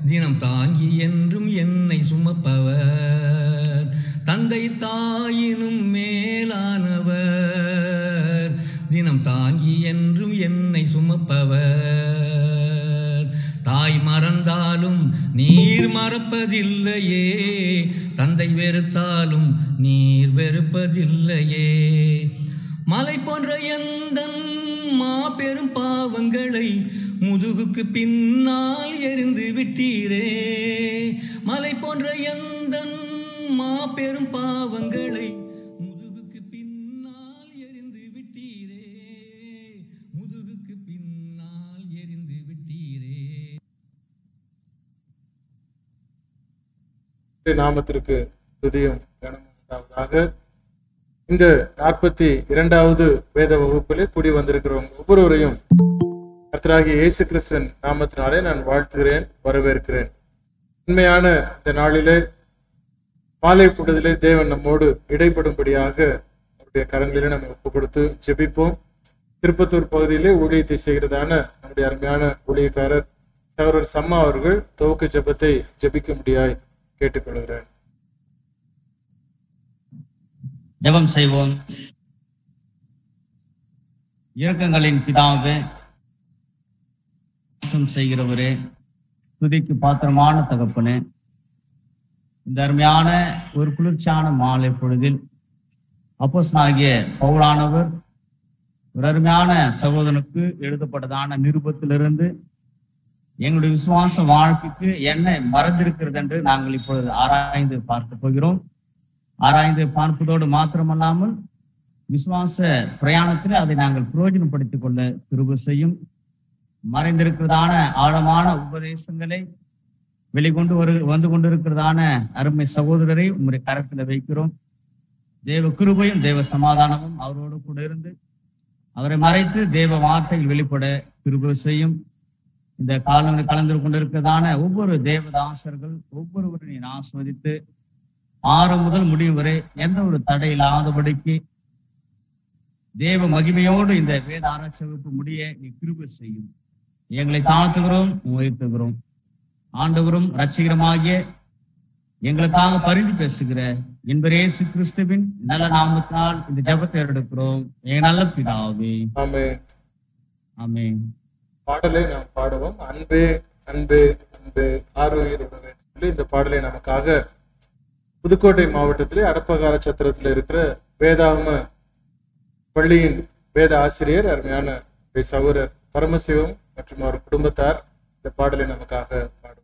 தினம் தாங்கி என்றும் என்னை சுமப்பவர் தந்தை தாயினும் மேலானவர் தினம் தாங்கி என்றும் என்னை சுமப்பவர் தாய் மறந்தாலும் நீர் மறப்பதில்லையே தந்தை வெறுத்தாலும் நீர் வெறுப்பதில்லையே மலை போன்ற எந்தன் மாபெரும் பாவங்களை முதுகுக்கு பின்னால் எரிந்து விட்டீரே மலை போன்ற எந்தன் மாபெரும் பாவங்களை முதுகுக்கு பின்னால் எரிந்து விட்டீரே முதுகுக்கு பின்னால் எரிந்து விட்டீரே கர்த்தருடைய நாமத்திற்கு துதியும் கனமுண்டாவதாக இந்த நாற்பத்தி இரண்டாவது வேத வகுப்பிலே கூடி வந்திருக்கிறவங்க ஒவ்வொருவரையும் கர்த்தராகிய இயேசு கிறிஸ்துவின் நாமத்தினாலே நான் வாழ்த்துகிறேன் வரவேற்கிறேன் உண்மையான இந்த நாளிலே மாலை பொழுதிலே தேவன் நம்மோடு இடைப்படும்படியாக அவருடைய கரங்களிலே நம்ம ஒப்பு கொடுத்து ஜெபிப்போம் திருப்பத்தூர் பகுதியிலே ஊழியத்தை செய்கிறதான நம்முடைய அருமையான ஊழியக்காரர் சகோதரர் சம்மா அவர்கள் துவக்க ஜெபத்தை ஜெபிக்கும்படியாய் கேட்டுக்கொள்கிறேன் ஜெபம் செய்வோம் இரக்கங்களின் பிதாவே வாசம் செய்கிறவரே துதிக்கு பாத்திரமான தகப்பனே இந்த அருமையான ஒரு குளிர்ச்சியான மாலை பொழுதில் அப்போஸ்தலனாகிய பவுலானவர் ஒரு அருமையான சகோதரனுக்கு எழுதப்பட்டதான நிருபத்திலிருந்து எங்களுடைய விசுவாச வாழ்க்கைக்கு என்ன மறந்திருக்கிறது என்று நாங்கள் இப்பொழுது ஆராய்ந்து பார்க்க போகிறோம் ஆராய்ந்து பார்ப்பதோடு மாத்திரமல்லாமல் விசுவாச பிரயாணத்தில் அதை நாங்கள் பிரயோஜனப்படுத்திக் கொள்ள கிருப செய்யும் மறைந்திருக்கிறதான ஆழமான உபதேசங்களை வெளிக்கொண்டு வரு வந்து கொண்டிருக்கிறதான அருமை சகோதரரை உங்களுடைய கரத்தில் வைக்கிறோம் தேவ கிருபையும் தேவ சமாதானமும் அவரோடு கூட இருந்து அவரை மறைத்து தேவ வார்த்தைகள் வெளிப்பட கிருபை செய்யும் இந்த காலங்களில் கலந்து கொண்டிருக்கிறதான ஒவ்வொரு தேவதாசர்கள் ஒவ்வொருவரையும் ஆஸ்வதித்து ஆறு முதல் முடிவு வரை எந்த ஒரு தடை இல்லாதபடிக்கு தேவ மகிமையோடு இந்த வேத ஆராய்ச்சி வகுப்பு முடிய நீ கிருபை செய்யும் எங்களை தாழ்த்துகிறோம் உயர்த்துகிறோம் ஆண்டவரும் ரட்சிகரமாகிய எங்களுக்காக பரிந்து பேசுகிற என்பரேசு கிறிஸ்துவின் நல்ல நாமத்தினால் இந்த ஜெபத்தை எடுக்கிறோம் என் நல்ல பிதாவே ஆமே ஆமென் பாடலை நாம் பாடுவோம் அன்பே அன்பே அன்பே ஆரோக்கியருடன் சொல்லி இந்த பாடலை நமக்காக புதுக்கோட்டை மாவட்டத்திலே அடப்பகார சத்திரத்தில் இருக்கிற வேதாகம பள்ளியின் வேத ஆசிரியர் அருமையான சகோதரர் பரமசிவம் மற்றும் அவர் குடும்பத்தார் இந்த பாடலை நமக்காக பாடும்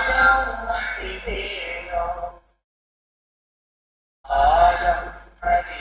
ஆழம்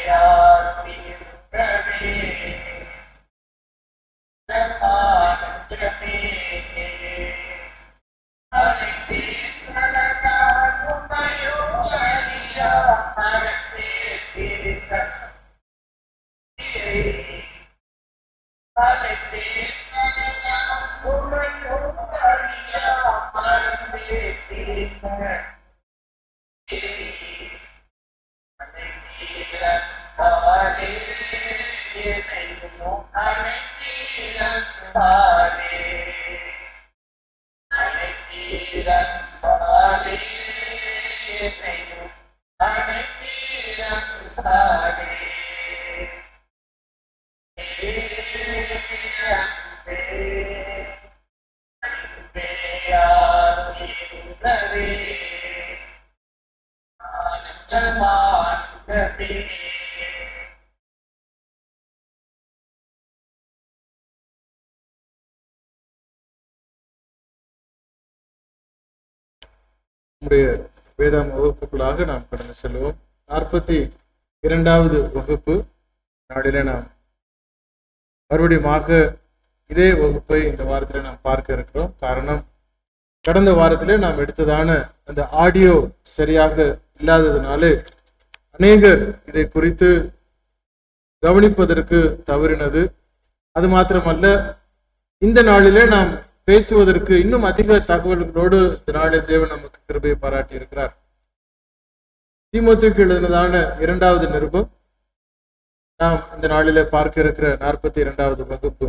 நம்முடைய வேதாம் வகுப்புகளாக நாம் கடந்து செல்வோம் நாற்பத்தி இரண்டாவது வகுப்பு நாளிலே நாம் மறுபடியுமாக இதே வகுப்பை இந்த வாரத்தில் நாம் பார்க்க இருக்கிறோம் காரணம் கடந்த வாரத்திலே நாம் எடுத்ததான அந்த ஆடியோ சரியாக இல்லாததுனாலே அநேகர் இதை குறித்து கவனிப்பதற்கு தவறினது அது மாத்திரமல்ல இந்த நாளிலே நாம் பேசுவதற்கு இன்னும் அதிக தகவல்களோடு இந்த நாளில் தேவன் நமக்கு கிருபையை பாராட்டி இருக்கிறார் தீமோத்துக்கு எழுதினதான இரண்டாவது நிருபம் நாம் இந்த நாளிலே பார்க்க இருக்கிற நாற்பத்தி இரண்டாவது வகுப்பு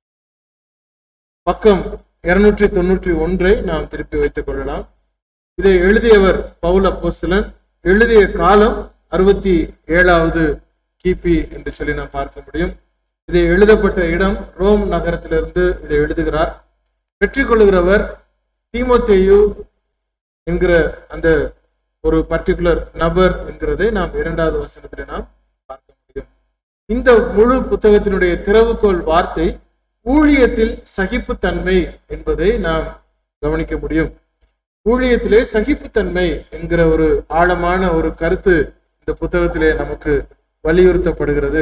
பக்கம் இருநூற்றி தொண்ணூற்றி ஒன்றை நாம் திருப்பி வைத்துக் கொள்ளலாம் இதை எழுதியவர் பவுல் அப்போஸ்தலன் எழுதிய காலம் அறுபத்தி ஏழாவது கிபி என்று சொல்லி நாம் பார்க்க முடியும் இதை எழுதப்பட்ட இடம் ரோம் நகரத்திலிருந்து இதை எழுதுகிறார் பெற்றுக்கொள்கிறவர் தீமோத்தேயு என்கிற அந்த ஒரு பர்டிகுலர் நபர் என்கிறதை நாம் இரண்டாவது வசனத்தில் நாம் பார்க்க முடியும் இந்த முழு புத்தகத்தினுடைய திறவுகோல் வார்த்தை ஊழியத்தில் சகிப்புத்தன்மை என்பதை நாம் கவனிக்க முடியும் ஊழியத்திலே சகிப்புத்தன்மை என்கிற ஒரு ஆழமான ஒரு கருத்து இந்த புத்தகத்திலே நமக்கு வலியுறுத்தப்படுகிறது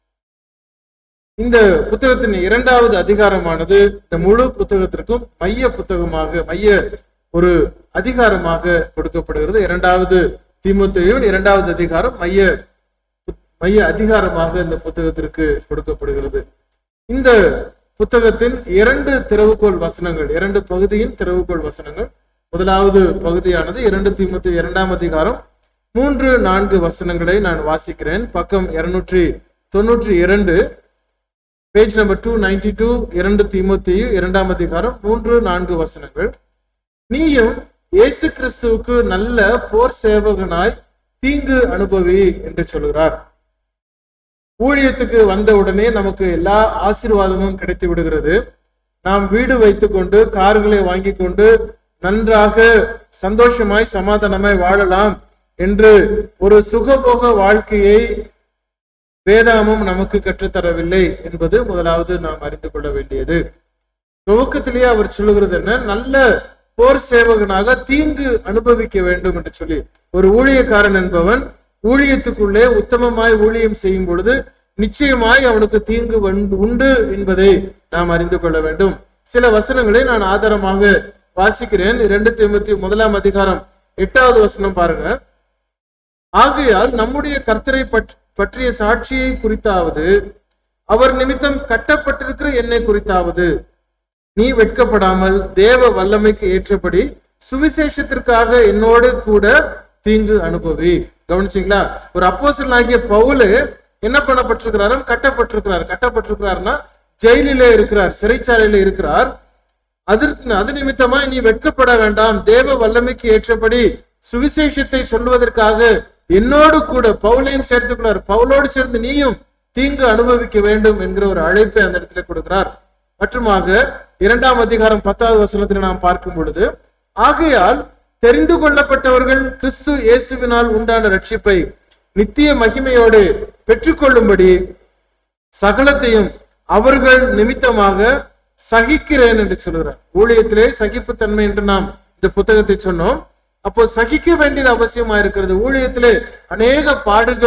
இந்த புத்தகத்தின் இரண்டாவது அதிகாரமானது இந்த முழு புத்தகத்திற்கும் மைய புத்தகமாக மைய ஒரு அதிகாரமாக கொடுக்கப்படுகிறது இரண்டாவது தீமுத்தையும் இரண்டாவது அதிகாரம் மைய மைய அதிகாரமாக இந்த புத்தகத்திற்கு கொடுக்கப்படுகிறது இந்த புத்தகத்தின் இரண்டு திறவுகோள் வசனங்கள் இரண்டு பகுதியின் திறவுகோள் வசனங்கள் முதலாவது பகுதியானது இரண்டு தீமுத்து இரண்டாம் அதிகாரம் மூன்று நான்கு வசனங்களை நான் வாசிக்கிறேன் பக்கம் இருநூற்றி தொன்னூற்றி இரண்டு page number two ninety two இரண்டு தீமோத்தேயு இரண்டாம் அதிகாரம் மூன்று நான்கு வசனங்கள் நீயும் இயேசு கிறிஸ்துவுக்கு நல்ல போர் சேவகனாய் தீங்கு அனுபவி என்று சொல்கிறார் ஊழியத்துக்கு வந்த உடனே நமக்கு எல்லா ஆசீர்வாதமும் கிடைத்து விடுகிறது நாம் வீடு வைத்துக்கொண்டு கார்களை வாங்கி கொண்டு நன்றாக சந்தோஷமாய் சமாதானமாய் வாழலாம் என்று ஒரு சுகபோக வாழ்க்கையை வேதாமம் நமக்கு கற்றுத்தரவில்லை என்பது முதலாவது நாம் அறிந்து கொள்ள வேண்டியது துவக்கத்திலேயே அவர் சொல்லுகிறது என்ன நல்ல போர் சேவகனாக தீங்கு அனுபவிக்க வேண்டும் என்று சொல்லி ஒரு ஊழியக்காரன் என்பவன் ஊழியத்துக்குள்ளே உத்தமமாய் ஊழியம் செய்யும் பொழுது நிச்சயமாய் அவனுக்கு தீங்கு வந்து- உண்டு என்பதை நாம் அறிந்து கொள்ள வேண்டும் சில வசனங்களை நான் ஆதாரமாக வாசிக்கிறேன் இரண்டு தீமத்தி முதலாம் அதிகாரம் எட்டாவது வசனம் பாருங்க ஆகையால் நம்முடைய கர்த்தரை பற்- பற்றிய சாட்சியை குறித்தாவது அவர் நிமித்தம் கட்டப்பட்டிருக்கிற என்னை குறித்தாவது நீ வெட்கப்படாமல் தேவ வல்லமைக்கு ஏற்றபடி சுவிசேஷத்திற்காக என்னோடு கூட தீங்கு அனுபவி கவனிச்சீங்களா ஒரு அப்போஸ்தலன் ஆகிய பவுலு என்ன பண்ணப்பட்டிருக்கிறாரு கட்டப்பட்டிருக்கிறார் கட்டப்பட்டிருக்கிறாருன்னா ஜெயிலிலே இருக்கிறார் சிறைச்சாலையில இருக்கிறார் அதற்கு அது நிமித்தமா நீ வெட்கப்பட வேண்டாம் தேவ வல்லமைக்கு ஏற்றபடி சுவிசேஷத்தை சொல்வதற்காக என்னோடு கூட பவுலையும் சேர்த்துக்கிறார் பவுலோடு சேர்ந்து நீயும் தீங்கு அனுபவிக்க வேண்டும் என்கிற ஒரு அழைப்பை அந்த இடத்துல கொடுக்கிறார் மற்றுமாக இரண்டாம் அதிகாரம் பத்தாவது வசனத்தில் நாம் பார்க்கும் பொழுது ஆகையால் தெரிந்து கொள்ளப்பட்டவர்கள் கிறிஸ்து இயேசுவினால் உண்டான ரட்சிப்பை நித்திய மகிமையோடு பெற்றுக்கொள்ளும்படி சகலத்தையும் அவர்கள் நிமித்தமாக சகிக்கிறேன் என்று சொல்கிறார் ஊழியத்திலே சகிப்புத்தன்மை என்று நாம் இந்த புத்தகத்தை சொன்னோம் அப்போ சகிக்க வேண்டியது அவசியமா இருக்கிறது ஊழியத்திலே அநேக பாடுகள்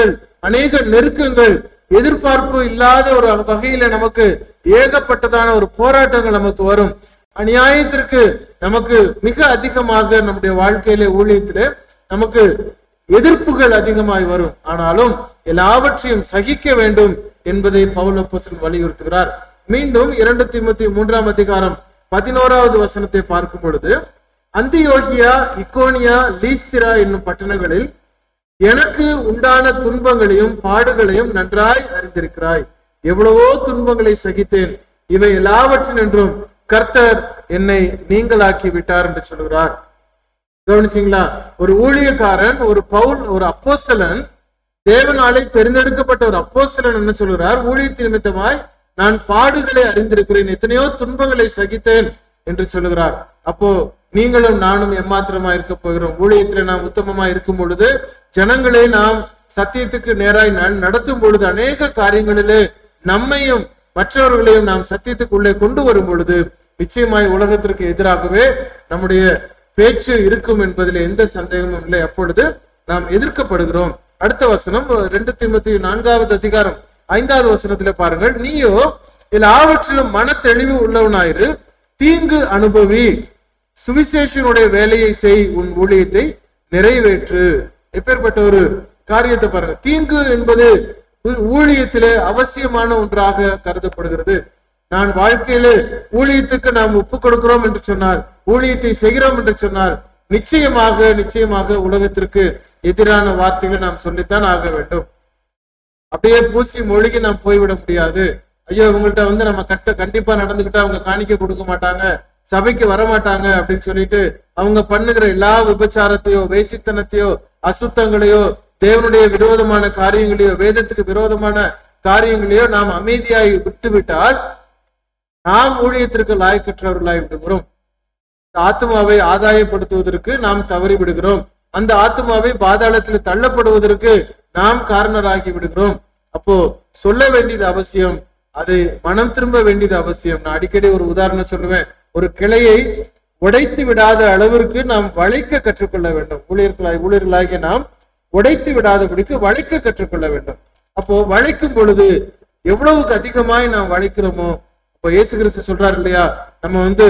அநேக நெருக்கங்கள் எதிர்பார்ப்பு இல்லாத ஒரு வகையில நமக்கு ஏகப்பட்டதான ஒரு போராட்டங்கள் நமக்கு வரும் அநியாயத்திற்கு நமக்கு மிக அதிகமாக நம்முடைய வாழ்க்கையில ஊழியத்திலே நமக்கு எதிர்ப்புகள் அதிகமாய் வரும் ஆனாலும் எல்லாவற்றையும் சகிக்க வேண்டும் என்பதை பவுல் அப்போஸ்தலன் வலியுறுத்துகிறார் மீண்டும் இரண்டு தீமோத்தி மூன்றாம் அதிகாரம் பதினோராவது வசனத்தை பார்க்கும் பொழுது அந்தியோகியா இக்கோனியா லீஸ்திரா என்னும் பட்டணங்களில் எனக்கு உண்டான துன்பங்களையும் பாடுகளையும் நன்றாய் அறிந்திருக்கிறாய் எவ்வளவோ துன்பங்களை சகித்தேன் இவை எல்லாவற்றினின்றும் கர்த்தர் என்னை நீங்களாக்கி விட்டார் என்று சொல்கிறார் கவனிச்சீங்களா ஒரு ஊழியக்காரன் ஒரு பவுல் ஒரு அப்போஸ்தலன் தேவனாலே தெரிந்தெடுக்கப்பட்ட ஒரு அப்போஸ்தலன் என்ன சொல்கிறார் ஊழியத்தின் நிமித்தமாய் நான் பாடுகளை அறிந்திருக்கிறேன் எத்தனையோ துன்பங்களை சகித்தேன் என்று சொல்லுகிறார் அப்போ நீங்களும் நானும் எம்மாத்திரமா இருக்க போகிறோம் ஊழியத்துல நாம் உத்தமமா இருக்கும் பொழுது ஜனங்களை நாம் சத்தியத்துக்கு நேராய் ந- நடத்தும் பொழுது அநேக காரியங்களிலே நம்மையும் மற்றவர்களையும் நாம் சத்தியத்துக்குள்ளே கொண்டு வரும் பொழுது நிச்சயமாய் உலகத்திற்கு எதிராகவே நம்முடைய பேச்சு இருக்கும் என்பதில் எந்த சந்தேகமும் இல்லை அப்பொழுது நாம் எதிர்க்கப்படுகிறோம் அடுத்த வசனம் ரெண்டு தீமத்தி நான்காவது அதிகாரம் ஐந்தாவது வசனத்திலே பாருங்கள் நீயோ எல்லாவற்றிலும் மன தெளிவு உள்ளவனாயிரு தீங்கு அனுபவி சுவிசேஷனுடைய வேலையை செய் உன் ஊழியத்தை நிறைவேற்று எப்பேற்பட்ட ஒரு காரியத்தை பாருங்க தீங்கு என்பது ஊ- ஊழியத்திலே அவசியமான ஒன்றாக கருதப்படுகிறது நான் வாழ்க்கையில ஊழியத்துக்கு நாம் ஒப்பு கொடுக்கிறோம் என்று சொன்னால் ஊழியத்தை செய்கிறோம் என்று சொன்னால் நிச்சயமாக நிச்சயமாக உலகத்திற்கு எதிரான வார்த்தைகளை நாம் சொல்லித்தான் ஆக வேண்டும் அப்படியே பூசி மொழிகி நாம் போய்விட முடியாது ஐயோ இவங்கள்ட்ட வந்து நம்ம கட்ட கண்டிப்பா நடந்துக்கிட்டா அவங்க காணிக்க கொடுக்க மாட்டாங்க சபைக்கு வர மாட்டாங்க அப்படின்னு சொல்லிட்டு அவங்க பண்ணுகிற எல்லா விபச்சாரத்தையோ வேசித்தனத்தையோ அசுத்தங்களையோ தேவனுடைய விரோதமான காரியங்களையோ வேதத்துக்கு விரோதமான காரியங்களையோ நாம் அமைதியாய் விட்டுவிட்டால் நாம் ஊழியத்திற்கு லாயக்கற்றவர்களாய் விடுகிறோம் இந்த ஆத்மாவை ஆதாயப்படுத்துவதற்கு நாம் தவறி விடுகிறோம் அந்த ஆத்மாவை பாதாளத்தில் தள்ளப்படுவதற்கு நாம் காரணராகி விடுகிறோம் அப்போ சொல்ல வேண்டியது அவசியம் அது மனம் திரும்ப வேண்டியது அவசியம் நான் அடிக்கடி ஒரு உதாரணம் சொல்லுவேன் ஒரு கிளையை உடைத்து விடாத அளவிற்கு நாம் வளைக்க கற்றுக்கொள்ள வேண்டும் ஊழியர்களாய் ஊழியர்களாகிய நாம் உடைத்து விடாதபடிக்கு வளைக்க கற்றுக்கொள்ள வேண்டும் அப்போ வளைக்கும் பொழுது எவ்வளவுக்கு அதிகமாய் நாம் வளைக்கிறோமோ அப்போ இயேசு கிறிஸ்து சொல்றாரு இல்லையா நம்ம வந்து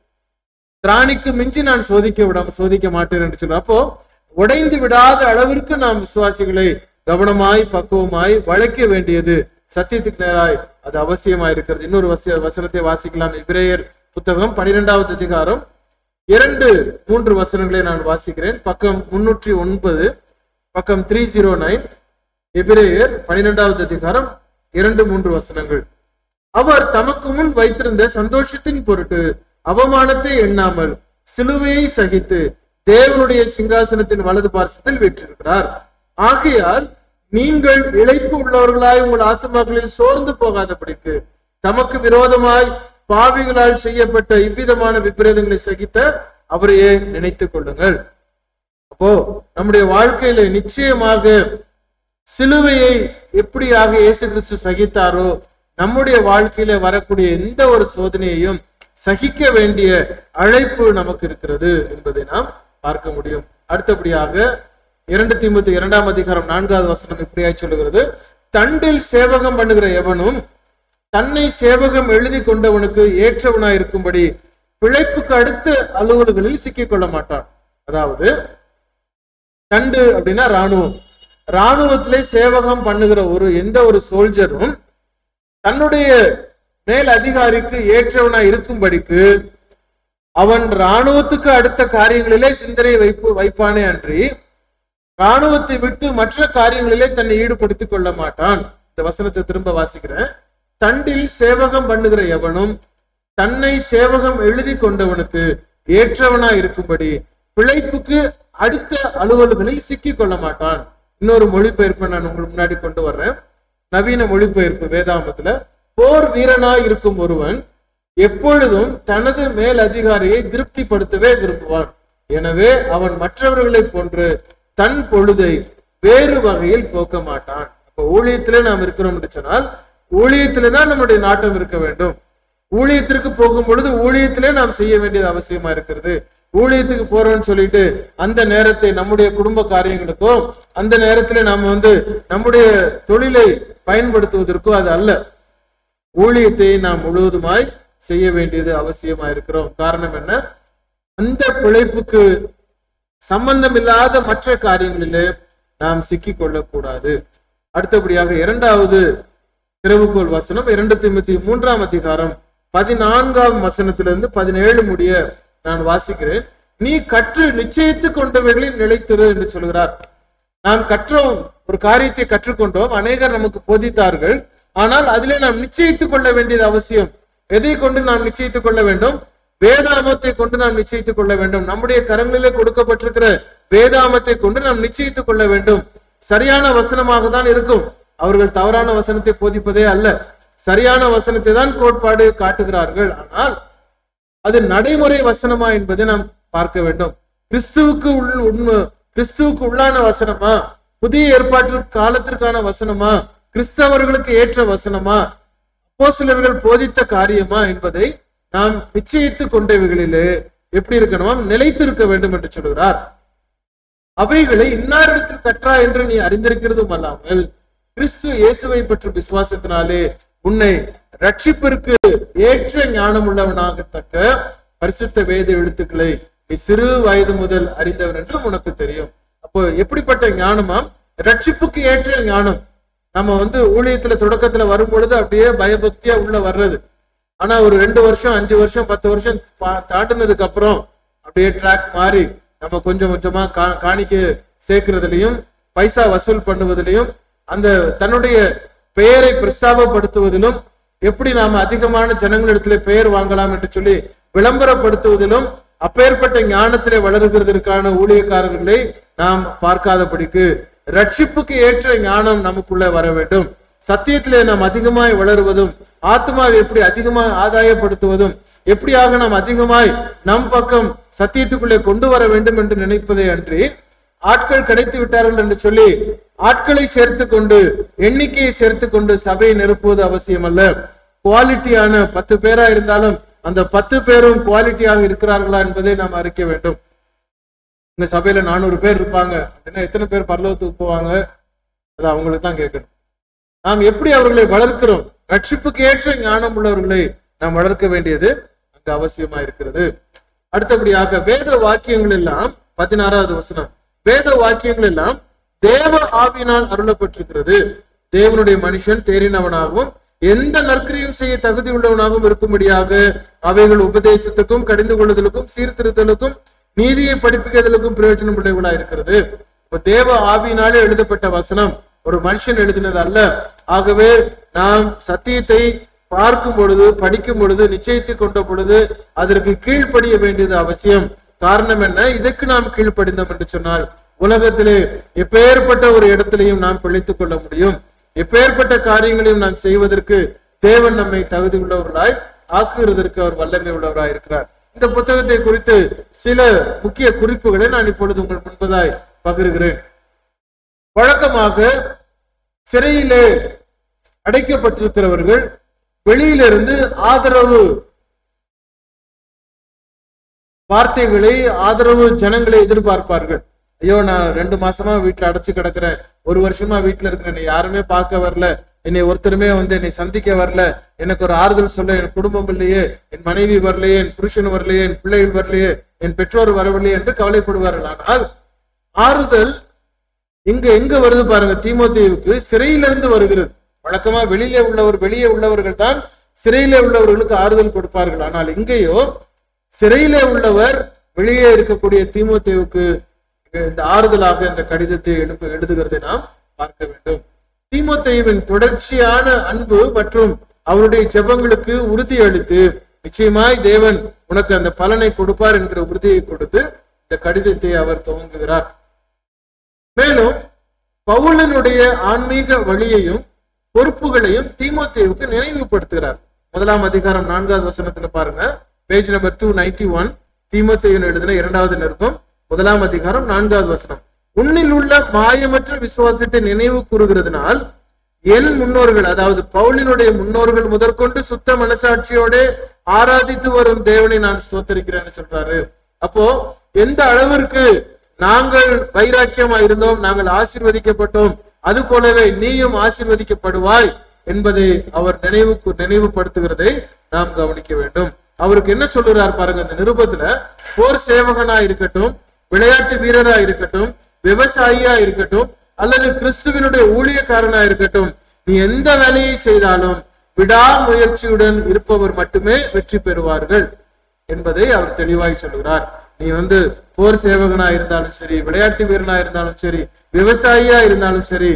திராணிக்கு மிஞ்சி நான் சோதிக்க விட சோதிக்க மாட்டேன் என்று சொல்றோம் அப்போ உடைந்து விடாத அளவிற்கு நாம் விசுவாசிகளை கவனமாய் பக்குவமாய் வளைக்க வேண்டியது சத்தியத்துக்கு நேராய் அது அவசியமாய் இருக்கிறது இன்னொரு வச வசனத்தை வாசிக்கலாம் இப்ரேயர் புத்தகம் பனிரெண்டாவது அதிகாரம் இரண்டு மூன்று வசனங்களை நான் வாசிக்கிறேன் பக்கம் முன்னூற்றி ஒன்பது பக்கம் த்ரீ ஜீரோ நைன் எபிரேயர் பனிரெண்டாவது அதிகாரம் இரண்டு மூன்று வசனங்கள் அவர் தமக்கு முன் வைத்திருந்த சந்தோஷத்தின் பொருட்டு அவமானத்தை எண்ணாமல் சிலுவையை சகித்து தேவனுடைய சிங்காசனத்தின் வலது பார்சத்தில் வெற்றிருக்கிறார் ஆகையால் நீங்கள் இழைப்பு உள்ளவர்களாய் உங்கள் ஆத்துமாக்களில் சோர்ந்து போகாதபடிக்கு தமக்கு விரோதமாய் பாவிகளால் செய்யப்பட்ட இவ்விதமான விபரீதங்களை சகித்த அவரையே நினைத்துக் கொள்ளுங்கள் அப்போ நம்முடைய வாழ்க்கையில நிச்சயமாக சிலுவையை எப்படியாக இயேசு கிறிஸ்து சகித்தாரோ நம்முடைய வாழ்க்கையில வரக்கூடிய எந்த ஒரு சோதனையையும் சகிக்க வேண்டிய அழைப்பு நமக்கு இருக்கிறது என்பதை நாம் பார்க்க முடியும் அடுத்தபடியாக இரண்டு தீமுத்து இரண்டாம் அதிகாரம் நான்காவது வசனம் இப்படியாய் சொல்லுகிறது தண்டில் சேவகம் பண்ணுகிற எவனும் தன்னை சேவகம் எழுதி கொண்டவனுக்கு ஏற்றவனாய் இருக்கும்படி பிழைப்புக்கு அடுத்த அலுவல்களில் சிக்கிக் கொள்ள மாட்டான் அதாவது தண்டு அப்படின்னா ராணுவம் ராணுவத்திலே சேவகம் பண்ணுகிற ஒரு எந்த ஒரு சோல்ஜரும் தன்னுடைய மேல் அதிகாரிக்கு ஏற்றவனாய் இருக்கும்படிக்கு அவன் ராணுவத்துக்கு அடுத்த காரியங்களிலே சிந்தனை வைப்பு வைப்பானே அன்றி ராணுவத்தை விட்டு மற்ற காரியங்களிலே தன்னை ஈடுபடுத்திக் கொள்ள மாட்டான் இந்த வசனத்தை திரும்ப வாசிக்கிறேன் தண்டில் சேவகம் பண்ணுகிற எவனும் தன்னை சேவகம் எழுதி கொண்டவனுக்கு ஏற்றவனாய் இருக்கும்படி பிழைப்புக்கு அடுத்த அலுவல்களில் சிக்கிக் கொள்ள மாட்டான் இன்னொரு மொழிபெயர்ப்பை நான் உங்களுக்கு முன்னாடி கொண்டு வர்றேன் நவீன மொழிபெயர்ப்பு வேதாமத்துல போர் வீரனாய் இருக்கும் ஒருவன் எப்பொழுதும் தனது மேல் அதிகாரியை திருப்திப்படுத்தவே விரும்புவான் எனவே அவன் மற்றவர்களைப் போன்று தன் பொழுதை வேறு வகையில் போக்க மாட்டான் அப்ப ஊழியத்திலே நாம் இருக்கிறோம் என்று சொன்னால் ஊழியத்திலே தான் நம்முடைய நாட்டம் இருக்க வேண்டும் ஊழியத்திற்கு போகும் பொழுது ஊழியத்திலே நாம் செய்ய வேண்டியது அவசியமா இருக்கிறது ஊழியத்துக்கு போறோம்னு சொல்லிட்டு அந்த நேரத்தை நம்முடைய குடும்ப காரியங்களுக்கோ அந்த நேரத்துல நாம வந்து நம்முடைய தொழிலை பயன்படுத்துவதற்கோ அது அல்ல ஊழியத்தை நாம் முழுவதுமாய் செய்ய வேண்டியது அவசியமா இருக்கிறோம் காரணம் என்ன அந்த பிழைப்புக்கு சம்பந்தம் இல்லாத மற்ற காரியங்களிலே நாம் சிக்கிக் கொள்ளக்கூடாது அடுத்தபடியாக இரண்டாவது திறவுகோல் வசனம் இரண்டு திமுத்தி மூன்றாம் அதிகாரம் பதினான்காம் வசனத்திலிருந்து பதினேழு முடிய நான் வாசிக்கிறேன் நீ கற்று நிச்சயித்து கொண்டவைகளில் நிலைத்திரு என்று சொல்கிறார் நாம் கற்றோம் ஒரு காரியத்தை கற்றுக்கொண்டோம் அநேகர் நமக்கு போதித்தார்கள் ஆனால் அதிலே நாம் நிச்சயித்துக் கொள்ள வேண்டியது அவசியம் எதை கொண்டு நாம் நிச்சயித்துக் கொள்ள வேண்டும் வேதாமத்தை கொண்டு நாம் நிச்சயித்துக் கொள்ள வேண்டும் நம்முடைய கரங்களிலே கொடுக்கப்பட்டிருக்கிற வேதாமத்தை கொண்டு நாம் நிச்சயித்துக் கொள்ள வேண்டும் சரியான வசனமாக தான் இருக்கும் அவர்கள் தவறான வசனத்தை போதிப்பதே அல்ல சரியான வசனத்தை தான் கோட்பாடு காட்டுகிறார்கள் ஆனால் அது நடைமுறை வசனமா என்பதை நாம் பார்க்க வேண்டும் கிறிஸ்துவுக்கு உள் உண்மை கிறிஸ்துவுக்கு உள்ளான வசனமா புதிய ஏற்பாட்டு காலத்திற்கான வசனமா கிறிஸ்தவர்களுக்கு ஏற்ற வசனமா அப்போஸ்தலர்கள் போதித்த காரியமா என்பதை நாம் நிச்சயித்துக் கொண்டவைகளிலே எப்படி இருக்கணுமாம் நிலைத்திருக்க வேண்டும் என்று சொல்கிறார் அவைகளை இன்னாரிடத்தில் கற்றா என்று நீ அறிந்திருக்கிறதும் அல்லாமல் கிறிஸ்து இயேசுவை பற்றி விசுவாசத்தினாலே உன்னை ரட்சிப்பிற்கு ஏற்ற ஞானம் உள்ளவனாகத்தக்க பரிசுத்த வேத எழுத்துக்களை நீ சிறு வயது முதல் அறிந்தவன் என்றும் உனக்கு தெரியும் அப்போ எப்படிப்பட்ட ஞானமாம் ரட்சிப்புக்கு ஏற்ற ஞானம் நம்ம வந்து ஊழியத்துல தொடக்கத்துல வரும் பொழுது அப்படியே பயபக்தியா உள்ள வர்றது ஆனா ஒரு ரெண்டு வருஷம் அஞ்சு வருஷம் பத்து வருஷம் பா- தாண்டினதுக்கு அப்புறம் அப்படியே ட்ராக் மாறி நம்ம கொஞ்சம் கொஞ்சமா கா- காணிக்க சேர்க்கிறதுலயும் பைசா வசூல் பண்ணுவதிலையும் அந்த தன்னுடைய பெயரை பிரஸ்தாபப்படுத்துவதிலும் எப்படி நாம அதிகமான ஜனங்களிடத்திலே பெயர் வாங்கலாம் என்று சொல்லி விளம்பரப்படுத்துவதிலும் அப்பேற்பட்ட ஞானத்திலே வளருகிறதற்கான ஊழியக்காரர்களை நாம் பார்க்காதபடிக்கு ரட்சிப்புக்கு ஏற்ற ஞானம் நமக்குள்ள வர வேண்டும் சத்தியத்திலே நாம் அதிகமாய் வளருவதும் ஆத்மாவை எப்படி அதிகமாய் ஆதாயப்படுத்துவதும் எப்படியாக நாம் அதிகமாய் நம் பக்கம் சத்தியத்துக்குள்ளே கொண்டு வர வேண்டும் என்று நினைப்பதே அன்றி ஆட்கள் கிடைத்து விட்டார்கள் என்று சொல்லி ஆட்களை சேர்த்து கொண்டு எண்ணிக்கையை சேர்த்து கொண்டு சபையை நிரப்புவது அவசியம் அல்ல குவாலிட்டியான பத்து பேரா இருந்தாலும் அந்த பத்து பேரும் குவாலிட்டியாக இருக்கிறார்களா என்பதை நாம் அறிக்க வேண்டும் உங்க சபையில நானூறு பேர் இருப்பாங்க அப்படின்னா எத்தனை பேர் பரலோகத்துக்கு போவாங்க அது அவங்களுக்கு தான் கேட்கணும் நாம் எப்படி அவர்களை வளர்க்கிறோம் ரட்சிப்புக்கு ஏற்ற ஞானம் உள்ளவர்களை நாம் வளர்க்க வேண்டியது அங்கு அவசியமா இருக்கிறது அடுத்தபடியாக வேத வாக்கியங்கள் எல்லாம் பதினாறாவது வசனம் வேத வாக்கியங்கள் எல்லாம் தேவ ஆவியினால் அருளப்பட்டிருக்கிறது தேவனுடைய மனுஷன் தேறினவனாகவும் எந்த நற்கிரியும் செய்ய தகுதி உள்ளவனாகவும் இருக்கும்படியாக அவைகள் உபதேசத்துக்கும் கடிந்து கொள்ளுதலுக்கும் சீர்திருத்தலுக்கும் நீதியை படிப்புகளுக்கும் பிரயோஜனம் உள்ளவர்களா இருக்கிறது இப்ப தேவ ஆவியினாலே எழுதப்பட்ட வசனம் ஒரு மனுஷன் எழுதினது அல்ல ஆகவே நாம் சத்தியத்தை பார்க்கும் பொழுது படிக்கும் பொழுது நிச்சயித்துக் கொண்ட பொழுது அதற்கு கீழ்ப்படிய வேண்டியது அவசியம் காரணம் என்ன இதற்கு நாம் கீழ்ப்படிந்தோம் என்று சொன்னால் உலகத்திலே எப்பேற்பட்ட ஒரு இடத்திலையும் நாம் பிழைத்துக் கொள்ள முடியும் எப்பேற்பட்ட காரியங்களையும் நாம் செய்வதற்கு தேவன் நம்மை தகுதி உள்ளவர்களாய் ஆக்குகிறதற்கு அவர் வல்லமை உள்ளவராய் இருக்கிறார் இந்த புத்தகத்தை குறித்து சில முக்கிய குறிப்புகளை நான் இப்பொழுது உங்கள் முன்பதாய் பகிர்கிறேன் வழக்கமாக சிறையிலே அடைக்கப்பட்டிருக்கிறவர்கள் வெளியிலிருந்து ஆதரவு வார்த்தைகளை ஆதரவு ஜனங்களை எதிர்பார்ப்பார்கள் ஐயோ நான் ரெண்டு மாசமா வீட்டுல அடைச்சு கிடக்குறேன் ஒரு வருஷமா வீட்டுல இருக்கிறேன் என்னை யாருமே பார்க்க வரல என்னை ஒருத்தருமே வந்து என்னை சந்திக்க வரல எனக்கு ஒரு ஆறுதல் சொல்ல என் குடும்பம் இல்லையே என் மனைவி வரலையே என் புருஷன் வரலையே என் பிள்ளைகள் வரலையே என் பெற்றோர் வரவில்லையே என்று கவலைப்படுவார்கள் ஆனால் ஆறுதல் இங்க எங்க வருது பாருங்க தீமோத்தேவுக்கு சிறையிலிருந்து வருகிறது வழக்கமா வெளியிலே உள்ளவர் வெளியே உள்ளவர்கள் தான் சிறையிலே உள்ளவர்களுக்கு ஆறுதல் கொடுப்பார்கள் ஆனால் இங்கேயோ சிறையிலே உள்ளவர் வெளியே இருக்கக்கூடிய தீமோத்தேவுக்கு இந்த ஆறுதலாக இந்த கடிதத்தை எழுப்பு எழுதுகிறதை நாம் பார்க்க வேண்டும் தீமோத்தேயுவின் தொடர்ச்சியான அன்பு மற்றும் அவருடைய ஜெபங்களுக்கு உறுதி அளித்து நிச்சயமாய் தேவன் உனக்கு அந்த பலனை கொடுப்பார் என்கிற உறுதியை கொடுத்து இந்த கடிதத்தை அவர் துவங்குகிறார் மேலும் பவுலனுடைய ஆன்மீக வழியையும் பொறுப்புகளையும் தீமோத்தேவுக்கு நினைவுபடுத்துகிறார் முதலாம் அதிகாரம் நான்காவது வசனத்துல பாருங்க page number two ninety one தீமோத்தேயன் எழுதின இரண்டாவது நிருபம் முதலாம் அதிகாரம் நான்காவது வசனம் உன்னில் உள்ள மாயமற்ற விசுவாசத்தை நினைவு கூறுகிறதுனால் என் முன்னோர்கள் அதாவது பவுலினுடைய முன்னோர்கள் முதற்கொண்டு சுத்த மனசாட்சியோட ஆராதித்து வரும் தேவனை நான் ஸ்தோத்தரிக்கிறேன்னு சொல்றாரு அப்போ எந்த அளவிற்கு நாங்கள் வைராக்கியமா இருந்தோம் நாங்கள் ஆசீர்வதிக்கப்பட்டோம் அது போலவே நீயும் ஆசீர்வதிக்கப்படுவாய் என்பதை அவர் நினைவுக்கு நினைவுபடுத்துகிறதை நாம் கவனிக்க வேண்டும் அவருக்கு என்ன சொல்லுறார் பாருங்க இந்த நிருபத்துல போர் சேவகனா இருக்கட்டும் விளையாட்டு வீரரா இருக்கட்டும் விவசாயியா இருக்கட்டும் அல்லது கிறிஸ்துவனுடைய ஊழியக்காரனா இருக்கட்டும் நீ எந்த வேலையை செய்தாலும் விடாமுயற்சியுடன் இருப்பவர் மட்டுமே வெற்றி பெறுவார்கள் என்பதை அவர் தெளிவாய் சொல்லுகிறார் நீ வந்து போர் சேவகனா இருந்தாலும் சரி விளையாட்டு வீரனா இருந்தாலும் சரி விவசாயியா இருந்தாலும் சரி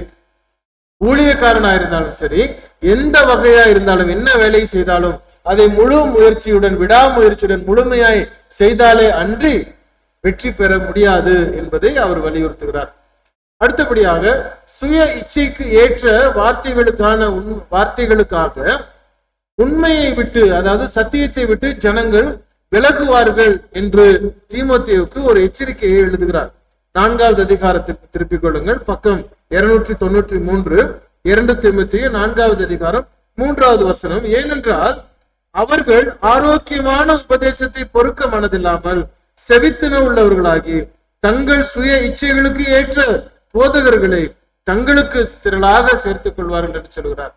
ஊழியக்காரனா இருந்தாலும் சரி எந்த வகையா இருந்தாலும் என்ன வேலை செய்தாலும் அதை முழு முயற்சியுடன் விடாமுயற்சியுடன் முழுமையாய் செய்தாலே அன்றி வெற்றி பெற முடியாது என்பதை அவர் வலியுறுத்துகிறார் அடுத்தபடியாக சுய இச்சைக்கு ஏற்ற வார்த்தைகளுக்கான உண் வார்த்தைகளுக்காக உண்மையை விட்டு அதாவது சத்தியத்தை விட்டு ஜனங்கள் விலகுவார்கள் என்று தீமோத்தேவுக்கு ஒரு எச்சரிக்கையை எழுதுகிறார் நான்காவது அதிகாரத்திற்கு திருப்பிக் கொள்ளுங்கள் பக்கம் இருநூற்றி தொண்ணூற்றி மூன்று இரண்டு தீமோத்தேயு நான்காவது அதிகாரம் மூன்றாவது வசனம் ஏனென்றால் அவர்கள் ஆரோக்கியமான உபதேசத்தை பொறுக்க மனதில்லாமல் செவித்தின உள்ளவர்களாகி தங்கள் சுய இச்சைகளுக்கு ஏற்ற போதகர்களை தங்களுக்கு திரளாக சேர்த்துக் கொள்வார்கள் என்று சொல்கிறார்